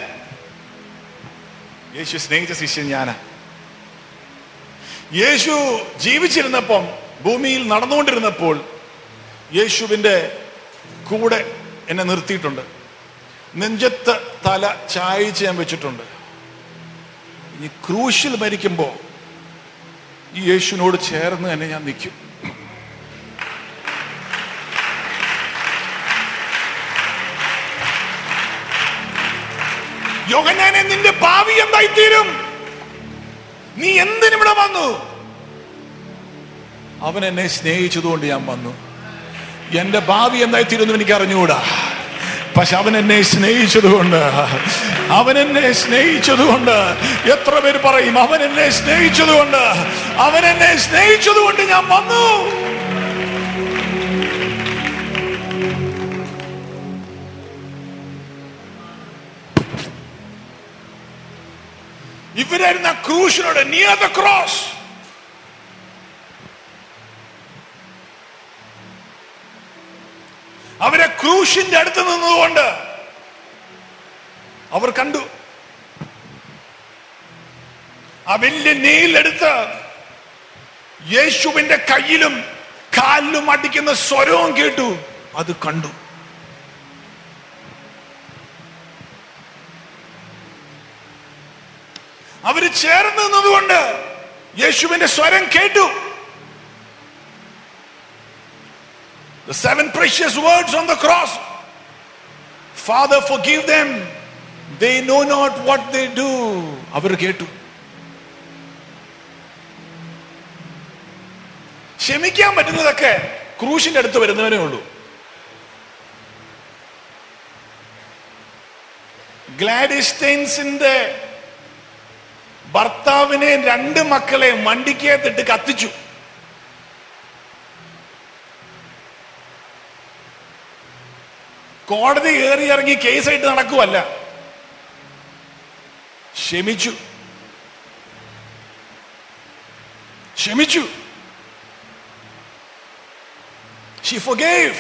യേശു സ്നേഹിച്ച ശിഷ്യൻ ഞാനാ യേശു ജീവിച്ചിരുന്നപ്പം ഭൂമിയിൽ നടന്നുകൊണ്ടിരുന്നപ്പോൾ യേശുവിൻ്റെ കൂടെ എന്നെ നിർത്തിയിട്ടുണ്ട് നെഞ്ചത്ത് തല ചായച്ച് ഞാൻ വെച്ചിട്ടുണ്ട് ഇനി ക്രൂശിൽ മരിക്കുമ്പോൾ ഈ യേശുവിനോട് ചേർന്ന് തന്നെ ഞാൻ നിൽക്കും യോഗനാനെ നിന്റെ ഭാവി എന്തായി തീരും നീ എന്തിനിവിടെ വന്നു അവൻ എന്നെ സ്നേഹിച്ചതുകൊണ്ട് ഞാൻ വന്നു എന്റെ ഭാവി എന്തായി തീരുന്നു എനിക്ക് അറിഞ്ഞുകൂടാ പക്ഷെ അവൻ എന്നെ സ്നേഹിച്ചതുകൊണ്ട് അവൻ എന്നെ സ്നേഹിച്ചതുകൊണ്ട് എത്ര പേര് പറയും അവൻ എന്നെ സ്നേഹിച്ചതുകൊണ്ട് അവൻ എന്നെ സ്നേഹിച്ചതുകൊണ്ട് ഞാൻ വന്നു ഇവരായിരുന്ന ക്രൂശിനോട് നിയർ ദ ക്രോസ് അവരെ ക്രൂശിന്റെ അടുത്ത് നിന്നതുകൊണ്ട് അവർ കണ്ടു ആ വലിയ നെയിലെടുത്ത് യേശുവിന്റെ കയ്യിലും കാലിലും അടിക്കുന്ന സ്വരവും കേട്ടു അത് കണ്ടു അവര് ചേർന്ന് നിന്നതുകൊണ്ട് യേശുവിന്റെ സ്വരം കേട്ടു The seven precious words on the cross. Father, forgive them. They know not what they do. അവർ കേട്ടു ക്ഷമിക്കാൻ പറ്റുന്നതൊക്കെ ക്രൂശിന്റെ അടുത്ത് വരുന്നവരേ ഉള്ളൂ ഗ്ലാഡിസ്റ്റൈൻസിന്റെ ഭർത്താവിനെ രണ്ട് മക്കളെ മണ്ടിക്കകത്തിട്ട് കത്തിച്ചു കോടതി കയറി ഇറങ്ങി കേസായിട്ട് നടക്കുവല്ല ക്ഷമിച്ചു ക്ഷമിച്ചു She forgave.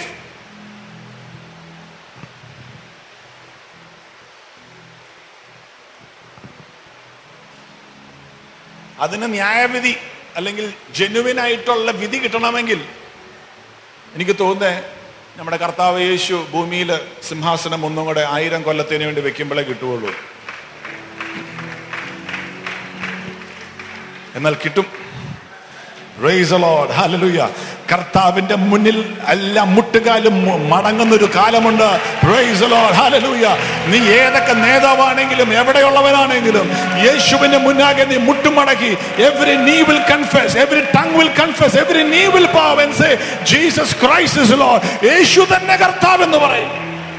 അതിന് ന്യായവിധി അല്ലെങ്കിൽ ജെനുവിൻ ആയിട്ടുള്ള വിധി കിട്ടണമെങ്കിൽ എനിക്ക് തോന്നുന്നേ നമ്മുടെ കർത്താവ് യേശു ഭൂമിയിൽ സിംഹാസനം ഒന്നും കൂടെ ആയിരം കൊല്ലത്തിന് വേണ്ടി വെക്കുമ്പോഴേ കിട്ടുകയുള്ളൂ എന്നാൽ കിട്ടും Praise the Lord. Hallelujah. കർത്താവിന്റെ മുന്നിൽ എല്ലാം മുട്ടുകാലും മു- മടങ്ങുന്ന ഒരു കാലമുണ്ട് Praise the Lord. Hallelujah. നീ ഏതൊക്കെ നേതാവാണെങ്കിലും എവിടെയുള്ളവനാണെങ്കിലും യേശുവിന്റെ മുന്നാകെ നീ മുട്ടുമടക്കി every knee will confess every tongue will confess every knee will bow and say Jesus Christ is lord യേശു തന്നെ കർത്താവ് എന്ന് പറയും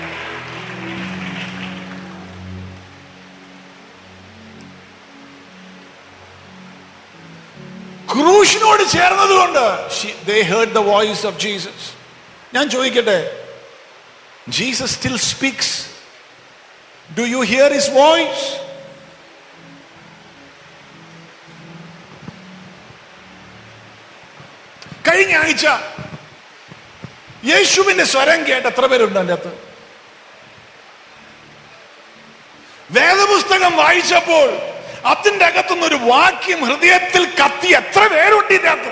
ക്രൂശിനോട് ചേർന്നതുകൊണ്ട് they heard the voice of Jesus ഞാൻ ചോദിക്കട്ടെ Jesus still speaks do you hear his voice കഴിഞ്ഞ ആഴ്ച യേശുവിന്റെ സ്വരം കേട്ട് എത്ര പേരുണ്ട് അതിൻ്റെ അകത്ത് വേദപുസ്തകം വായിച്ചപ്പോൾ അതിന്റെ അകത്തുനിന്ന് ഒരു വാക്യം ഹൃദയത്തിൽ കത്തി എത്ര പേരുണ്ട് ഇതിന്റെ അകത്ത്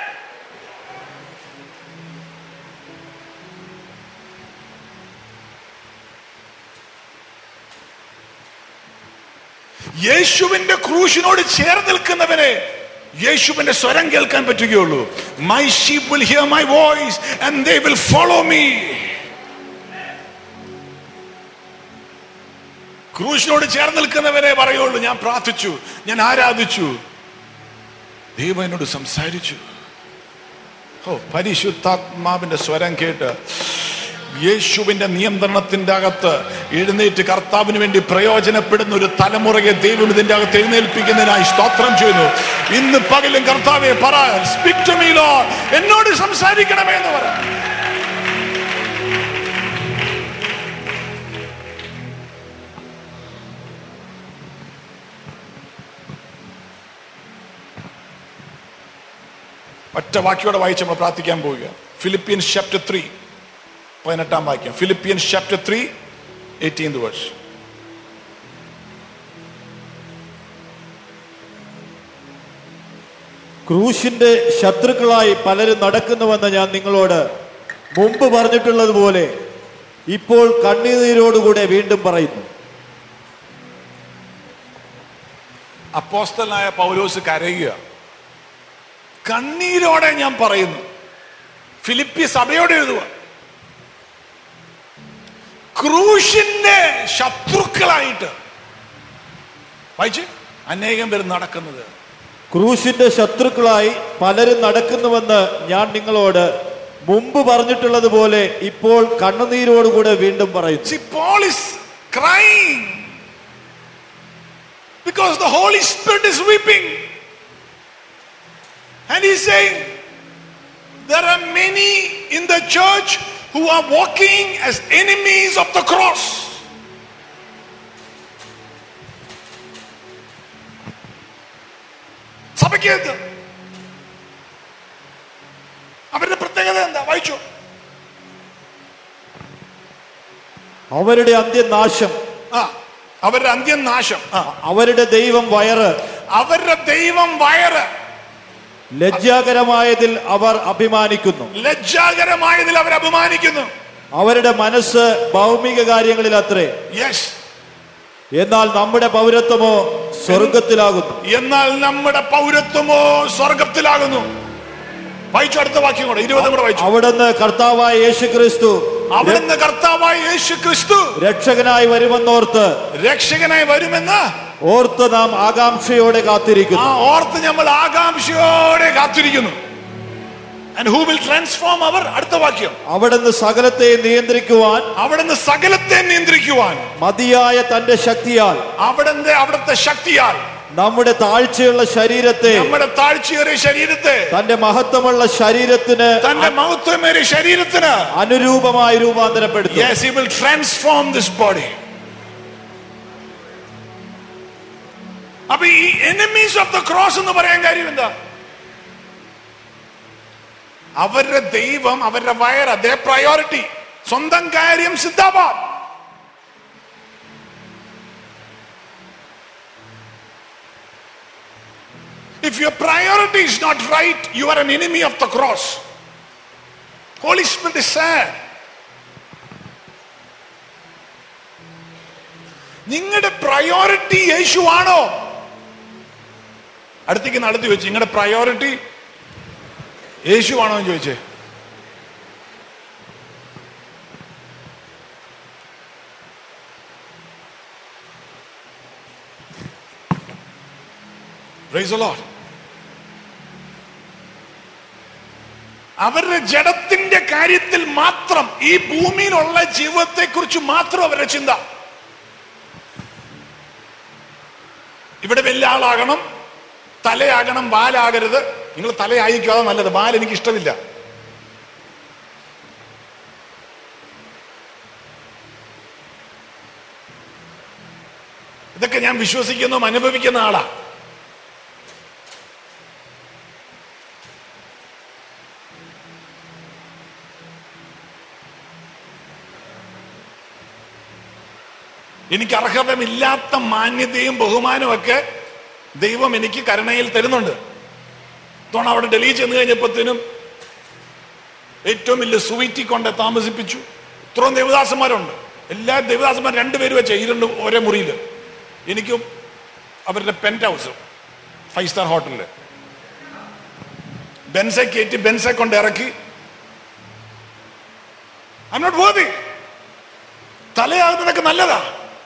യേശുവിന്റെ ക്രൂശിനോട് ചേർന്ന് നിൽക്കുന്നവനെ യേശുവിന്റെ സ്വരം കേൾക്കാൻ പറ്റുകയുള്ളൂ my sheep will hear my voice and they will follow me ക്രൂശിനോട് ചേർന്ന് നിൽക്കുന്നവരെ പറയുള്ളൂ ഞാൻ പ്രാർത്ഥിച്ചു ഞാൻ ആരാധിച്ചു ദൈവം എന്നോട് സംസാരിച്ചു ഓ പരിശുദ്ധാത്മാവിന്റെ സ്വരം കേട്ട് യേശുവിന്റെ നിയന്ത്രണത്തിന്റെ അകത്ത് എഴുന്നേറ്റ് കർത്താവിന് വേണ്ടി പ്രയോജനപ്പെടുന്ന ഒരു തലമുറയെ ദൈവം ഇതിന്റെ അകത്ത് എഴുന്നേൽപ്പിക്കുന്നതിനായി സ്തോത്രം ചെയ്യുന്നു ഇന്ന് പകലും കർത്താവെ പറ സ്പീക്ക് ടു മീ ലോർഡ് എന്നോട് സംസാരിക്കണമേ എന്ന് പറ ഒറ്റ വാക്യോടെ വായിച്ച് നമ്മൾ പ്രാർത്ഥിക്കാൻ പോവുക ഫിലിപ്പിയൻസ് ചാപ്റ്റർ ത്രീ പതിനെട്ടാം വാക്യം Philippians chapter three eighteenth verse ക്രൂശിന്റെ ശത്രുക്കളായി പലരും നടക്കുന്നുവെന്ന് ഞാൻ നിങ്ങളോട് മുമ്പ് പറഞ്ഞിട്ടുള്ളതുപോലെ ഇപ്പോൾ കണ്ണീരോടുകൂടെ വീണ്ടും പറയുന്നു അപ്പോസ്തലനായ പൗലോസ് കരയുക കണ്ണീരോടെ ഞാൻ പറയുന്നു ഫിലിപ്പി സഭയോട് എഴുതുക ക്രൂശിന്റെ ശത്രുക്കളായിട്ട് വായിച്ച് അനേകം പേര് നടക്കുന്നത് ക്രൂശിന്റെ ശത്രുക്കളായി പലരും നടക്കുന്നുവെന്ന് ഞാൻ നിങ്ങളോട് മുമ്പ് പറഞ്ഞിട്ടുള്ളതുപോലെ ഇപ്പോൾ കണ്ണുനീരോടുകൂടെ വീണ്ടും പറയുന്നു See, Paul is crying because the Holy Spirit is weeping. And he's saying, There are many in the church who are walking as enemies of the cross. സഭയ്ക്കകത്ത് അവരുടെ പ്രത്യേകത എന്താ വായിച്ചോ അവരുടെ അന്ത്യനാശം ആ അവരുടെ അന്ത്യം നാശം ആ അവരുടെ ദൈവം വയറ് അവരുടെ ദൈവം വയറ് ലജ്ജാകരമായതിൽ അവർ അഭിമാനിക്കുന്നു ലജ്ജാകരമായതിൽ അവർ അപമാനിക്കുന്നു അവരുടെ മനസ്സ് ഭൗമിക കാര്യങ്ങളിൽ അത്രേ യെസ് എന്നാൽ നമ്മുടെ പൗരത്വമോ സ്വർഗത്തിലാകുന്നു എന്നാൽ നമ്മുടെ പൗരത്വമോ സ്വർഗത്തിലാകുന്നു വായിച്ചു അടുത്ത വാക്യം കൂടെ ഇരുപതും കൂടെ വായിച്ചു അവിടുന്ന് കർത്താവായ യേശു ക്രിസ്തു അവിടുന്ന് കർത്താവായ യേശു ക്രിസ്തു രക്ഷകനായി വരുമെന്നോർത്ത് രക്ഷകനായി വരുമെന്ന് ഓർത്ത് നാം ആകാംക്ഷയോടെ ആ കാത്തിരിക്കുന്നു ഓർത്ത് നമ്മൾ ആകാംക്ഷയോടെ കാത്തിരിക്കുന്നു and who will transform our അടുത്ത വാക്യം അവിടുന്ന് സകലത്തെ നിയന്ത്രിക്കുവാൻ അവിടുന്ന് സകലത്തെ നിയന്ത്രിക്കുവാൻ മതിയായ തന്റെ ശക്തിയാൽ അവിടുന്ന് അവിടുത്തെ ശക്തിയാൽ നമ്മുടെ താഴ്ചയുള്ള ശരീരത്തെ നമ്മുടെ താഴ്ചയേറിയ ശരീരത്തെ തന്റെ മഹത്വമുള്ള ശരീരത്തിന് തന്റെ മഹത്വമേറിയ ശരീരത്തിന് അനുരൂപമായി രൂപാന്തരപ്പെടുത്തും Yes, he will transform this body. അപ്പൊ ഈ എനിമീസ് ഓഫ് ദ ക്രോസ് എന്ന് പറയാൻ കാര്യം എന്താ അവരുടെ ദൈവം അവരുടെ വയർ അതേ പ്രയോറിറ്റി സ്വന്തം കാര്യം സിദ്ധാബാദ് If your priority is not right, you are an enemy of the cross. Holy Spirit is sad. നിങ്ങളുടെ പ്രയോറിറ്റി യേശു ആണോ അടുത്തേക്ക് നടത്തി വെച്ച് നിങ്ങളുടെ പ്രയോറിറ്റി യേശു ആണോ എന്ന് ചോദിച്ചേ Praise the Lord. അവരുടെ ജഡത്തിന്റെ കാര്യത്തിൽ മാത്രം ഈ ഭൂമിയിലുള്ള ജീവിതത്തെ കുറിച്ച് മാത്രം അവരുടെ ചിന്ത ഇവിടെ വലിയ ആളാകണം തലയാകണം വാലാകരുത് നിങ്ങൾ തലയായിക്കാതെ നല്ലത് വാൽ എനിക്ക് ഇഷ്ടമില്ല ഇതൊക്കെ ഞാൻ വിശ്വസിക്കുന്നതും അനുഭവിക്കുന്ന ആളാ എനിക്ക് അർഹതമില്ലാത്ത മാന്യതയും ബഹുമാനവും ഒക്കെ ദൈവം എനിക്ക് കരുണയിൽ തരുന്നുണ്ട് തോണ അവിടെ ഡൽഹി ചെന്ന് കഴിഞ്ഞപ്പോഴത്തേനും ഏറ്റവും വലിയ സുവീറ്റി കൊണ്ട് താമസിപ്പിച്ചു ഇത്രയും ദേവദാസന്മാരുണ്ട് എല്ലാ ദേവദാസന്മാർ രണ്ടുപേരും വെച്ച ഈ രണ്ട് ഒരേ മുറിയിൽ എനിക്കും അവരുടെ പെൻറ്റ് ഹൗസ് ഫൈവ് സ്റ്റാർ ഹോട്ടലില് ബെൻസെ കയറ്റി ബെൻസെ കൊണ്ട് ഇറക്കി ഐ നോട്ട് വേർതി തലയാകുന്നതൊക്കെ നല്ലതാ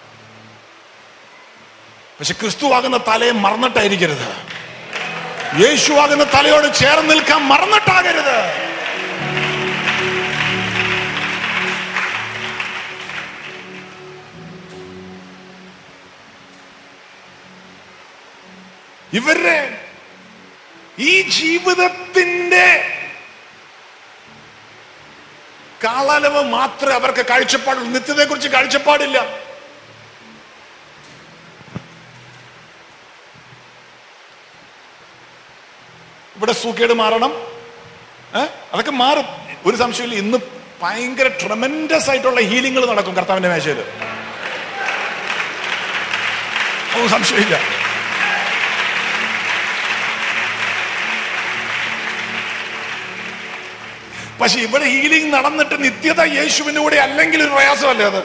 പക്ഷെ ക്രിസ്തു ആകുന്ന തലയെ മറന്നിട്ടായിരിക്കരുത് യേശു ആകുന്ന തലയോട് ചേർന്ന് നിൽക്കാൻ മറന്നിട്ടാകരുത് ഇവരുടെ ഈ ജീവിതത്തിന്റെ കാലയളവ് മാത്രമേ അവർക്ക് കാഴ്ചപ്പാടുള്ളൂ നിത്യതയെക്കുറിച്ച് കാഴ്ചപ്പാടില്ല ഇവിടെ സൂക്കേട് മാറണം ഏ? അതൊക്കെ മാറും ഒരു സംശയമില്ല ഇന്ന് ഭയങ്കര ട്രമൻഡസ് ആയിട്ടുള്ള ഹീലിങ്ങൾ നടക്കും കർത്താവിന്റെ മേശയിൽ ഒരു സംശയമില്ല പക്ഷെ ഇവിടെ ഹീലിംഗ് നടന്നിട്ട് നിത്യത യേശുവിന്റെ കൂടെ അല്ലെങ്കിൽ ഒരു പ്രയാസമല്ലേ അത്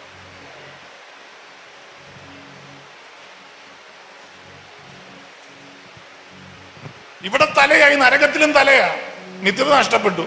ഇവിടെ തലയായി നരകത്തിലും തലയാ നിത്യത നഷ്ടപ്പെട്ടു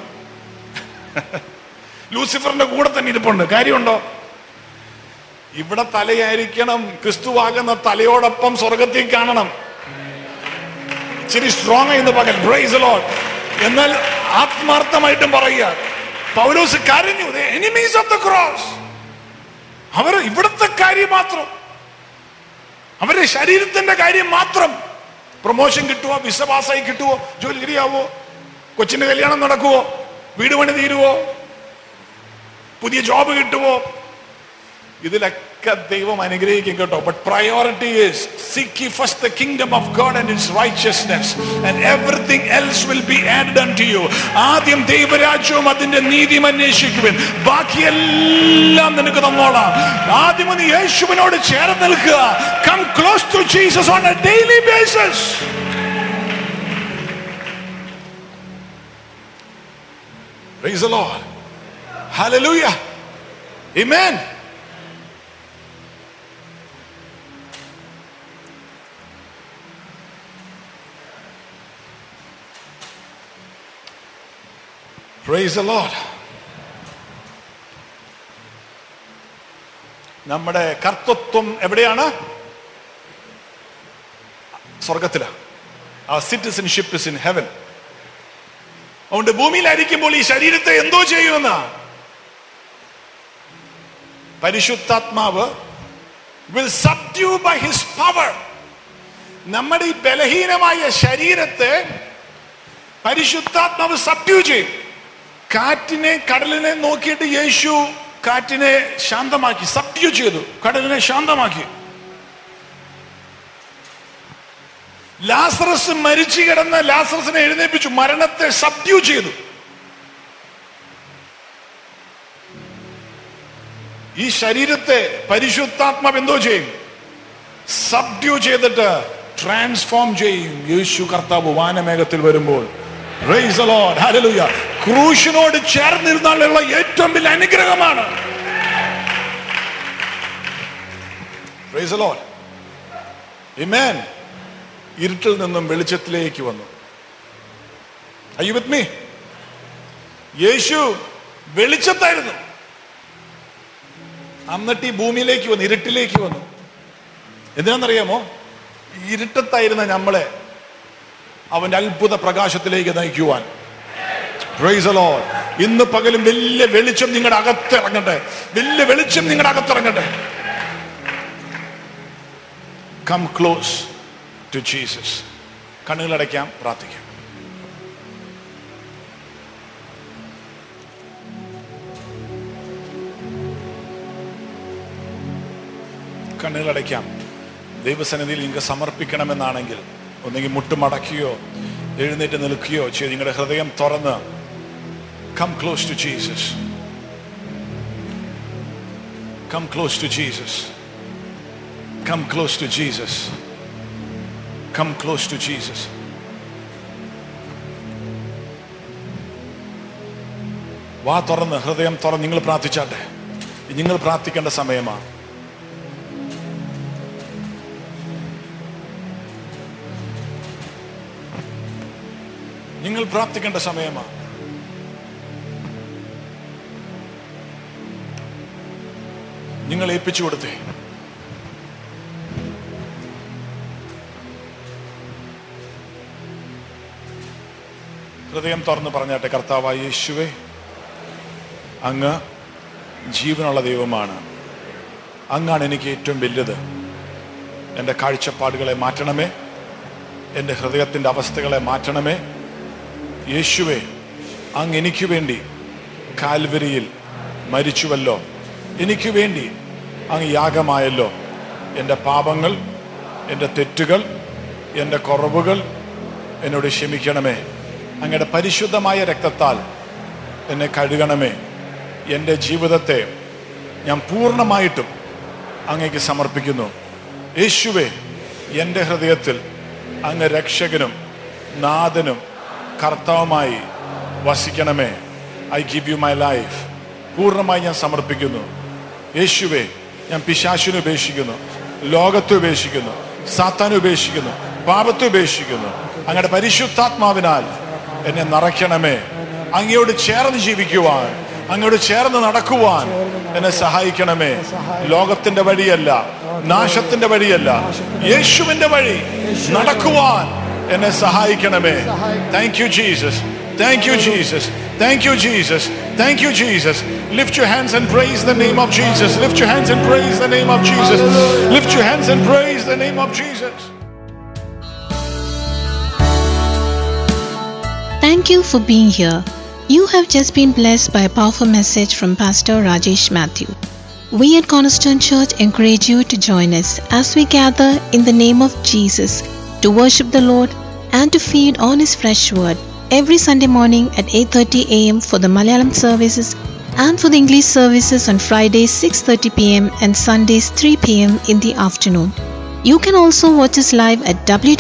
ലൂസിഫറിന്റെ കൂടെ തന്നെ ഇരിപ്പുണ്ട് കാര്യമുണ്ടോ ഇവിടെ തലയായിരിക്കണം ക്രിസ്തുവാകുന്ന തലയോടൊപ്പം സ്വർഗത്തിൽ കാണണം ഇച്ചിരി സ്ട്രോങ് ആയിരുന്നു പകൽ പ്രൈസ് ലോഡ് എന്നാൽ ആത്മാർത്ഥമായിട്ടും പറയുക പൗലോസ് കരഞ്ഞു എനിമീസ് ഓഫ് ദ ക്രോസ് അവർ ഇവിടുത്തെ കാര്യം മാത്രം അവരുടെ ശരീരത്തിന്റെ കാര്യം മാത്രം പ്രൊമോഷൻ കിട്ടുവോ വിശ്വാസമായി കിട്ടുവോ ജോലി ശരിയാവോ കൊച്ചിന്റെ കല്യാണം നടക്കുവോ വീട് പണി തീരുവോ പുതിയ ജോബ് കിട്ടുവോ ഇതിലൊക്കെ ദൈവം അനുഗ്രഹിക്കും കേട്ടോ but priority is seek first the kingdom of God and its righteousness and everything else will be added unto you ആദ്യം ദൈവരാജ്യവും അതിന്റെ നീതിയും അന്വേഷിക്കുവിൻ ബാക്കിയെല്ലാം നിനക്ക് തന്നോളാം ആദ്യം നീ യേശുവിനോട് ചേർന്ന് നിൽക്കുക come close to Jesus on a daily basis Praise the Lord. Hallelujah. Amen. Praise the Lord. നമ്മുടെ കർത്തൃത്വം എവിടെയാണ് സ്വർഗത്തില ആ സിറ്റിസൺഷിപ്പ് ഇസ് ഇൻ ഹെവൻ അതുകൊണ്ട് ഭൂമിയിലായിരിക്കുമ്പോൾ ഈ ശരീരത്തെ എന്തോ ചെയ്യുമെന്ന പരിശുദ്ധാത്മാവ് will subdue by his power നമ്മുടെ ഈ ബലഹീനമായ ശരീരത്തെ പരിശുദ്ധാത്മാവ് സബ്ഡ്യൂ ചെയ്യും കാറ്റിനെ കടലിനെ നോക്കിയിട്ട് യേശു കാറ്റിനെ ശാന്തമാക്കി സബ്ഡ്യൂ ചെയ്തു കടലിനെ ശാന്തമാക്കി ലാസറസ് മരിച്ചു കിടന്ന ലാസറസിനെ എഴുന്നേൽപ്പിച്ചു മരണത്തെ സബ്ഡ്യൂ ചെയ്തു ഈ ശരീരത്തെ പരിശുദ്ധാത്മാവ് എന്തോ ചെയ്യും സബ്ഡ്യൂ ചെയ്തിട്ട് ട്രാൻസ്ഫോം ചെയ്യും യേശു കർത്താവ് വാനമേഘത്തിൽ വരുമ്പോൾ Praise the Lord. Hallelujah. ക്രൂശിനോട് ചേർന്നിരുന്നാലുള്ള ഏറ്റവും വലിയ അനുഗ്രഹമാണ് Praise the Lord. Amen. ഇരുട്ടിൽ നിന്നും വെളിച്ചത്തിലേക്ക് വന്നു Are you with me? യേശു വെളിച്ചത്തായിരുന്നു എന്നിട്ട് ഈ ഭൂമിയിലേക്ക് വന്നു ഇരുട്ടിലേക്ക് വന്നു എന്തിനാണെന്നറിയാമോ ഇരുട്ടത്തായിരുന്ന നമ്മളെ അവന്റെ അത്ഭുത പ്രകാശത്തിലേക്ക് നയിക്കുവാൻ Praise the Lord. ഇന്ന് പകലും വലിയ വെളിച്ചം നിങ്ങളുടെ അകത്തിറങ്ങട്ടെ വലിയ വെളിച്ചം നിങ്ങളുടെ അകത്തിറങ്ങട്ടെ കം ക്ലോസ് ടു ജീസസ് കണ്ണുകളടയ്ക്കാം പ്രാർത്ഥിക്കാം കണ്ണുകളടയ്ക്കാം ദൈവസന്നിധിയിൽ നിങ്ങൾക്ക് സമർപ്പിക്കണമെന്നാണെങ്കിൽ ഒന്നെങ്കിൽ മുട്ടുമടക്കുകയോ എഴുന്നേറ്റ് നിൽക്കുകയോ ചെയ്ത് നിങ്ങളുടെ ഹൃദയം തുറന്ന് come close to Jesus come close to Jesus come close to Jesus come close to Jesus വാ തുറന്ന് ഹൃദയം തുറന്ന് നിങ്ങൾ പ്രാർത്ഥിച്ചാട്ടെ നിങ്ങൾ പ്രാർത്ഥിക്കേണ്ട സമയമാണ് നിങ്ങൾ പ്രാർത്ഥിക്കേണ്ട സമയമാണ് നിങ്ങൾ ഏൽപ്പിച്ചു കൊടുത്തേ ഹൃദയം തുറന്ന് പറഞ്ഞാട്ടെ കർത്താവായ യേശുവേ അങ്ങ് ജീവനുള്ള ദൈവമാണ് അങ്ങാണ് എനിക്ക് ഏറ്റവും വലുത് എൻ്റെ കാഴ്ചപ്പാടുകളെ മാറ്റണമേ എൻ്റെ ഹൃദയത്തിൻ്റെ അവസ്ഥകളെ മാറ്റണമേ യേശുവെ അങ്ങ് എനിക്ക് വേണ്ടി കാൽവരിയിൽ മരിച്ചുവല്ലോ എനിക്ക് വേണ്ടി അങ്ങ് യാഗമായല്ലോ എൻ്റെ പാപങ്ങൾ എൻ്റെ തെറ്റുകൾ എൻ്റെ കുറവുകൾ എന്നോട് ക്ഷമിക്കണമേ അങ്ങയുടെ പരിശുദ്ധമായ രക്തത്താൽ എന്നെ കഴുകണമേ എൻ്റെ ജീവിതത്തെ ഞാൻ പൂർണ്ണമായിട്ടും അങ്ങേക്ക് സമർപ്പിക്കുന്നു യേശുവെ എൻ്റെ ഹൃദയത്തിൽ അങ്ങ് രക്ഷകനും നാഥനും കർത്താവുമായി വസിക്കണമേ I give you my life പൂർണ്ണമായി ഞാൻ സമർപ്പിക്കുന്നു യേശുവെ ഞാൻ പിശാശിനെ ഉപേക്ഷിക്കുന്നു ലോകത്തെ ഉപേക്ഷിക്കുന്നു സാത്താനെ ഉപേക്ഷിക്കുന്നു പാപത്തെ ഉപേക്ഷിക്കുന്നു അങ്ങയുടെ പരിശുദ്ധാത്മാവിനാൽ എന്നെ നിറയ്ക്കണമേ അങ്ങയോട് ചേർന്ന് ജീവിക്കുവാൻ അങ്ങയോട് ചേർന്ന് നടക്കുവാൻ എന്നെ സഹായിക്കണമേ ലോകത്തിന്റെ വഴിയല്ല നാശത്തിന്റെ വഴിയല്ല യേശുവിന്റെ വഴി നടക്കുവാൻ എന്നെ സഹായിക്കണമേ thank you Jesus thank you Jesus thank you Jesus thank you Jesus lift you hands and praise the name of Jesus lift you hands and praise the name of Jesus lift you hands and praise the name of Jesus Thank you for being here. You have just been blessed by a powerful message from Pastor Rajesh Matthew. We at Cornerstone Church encourage you to join us as we gather in the name of Jesus to worship the Lord and to feed on his fresh word every Sunday morning at 8:30 a.m. for the Malayalam services and for the English services on Fridays 6:30 p.m. and Sundays 3 p.m. in the afternoon. You can also watch us live at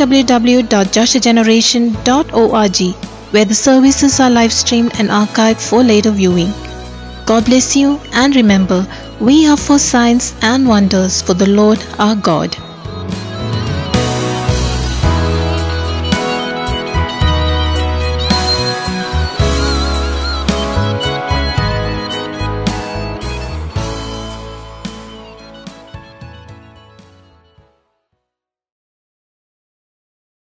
www.joshageneration.org where the services are live streamed and archived for later viewing. God bless you and remember, we are for signs and wonders for the Lord our God.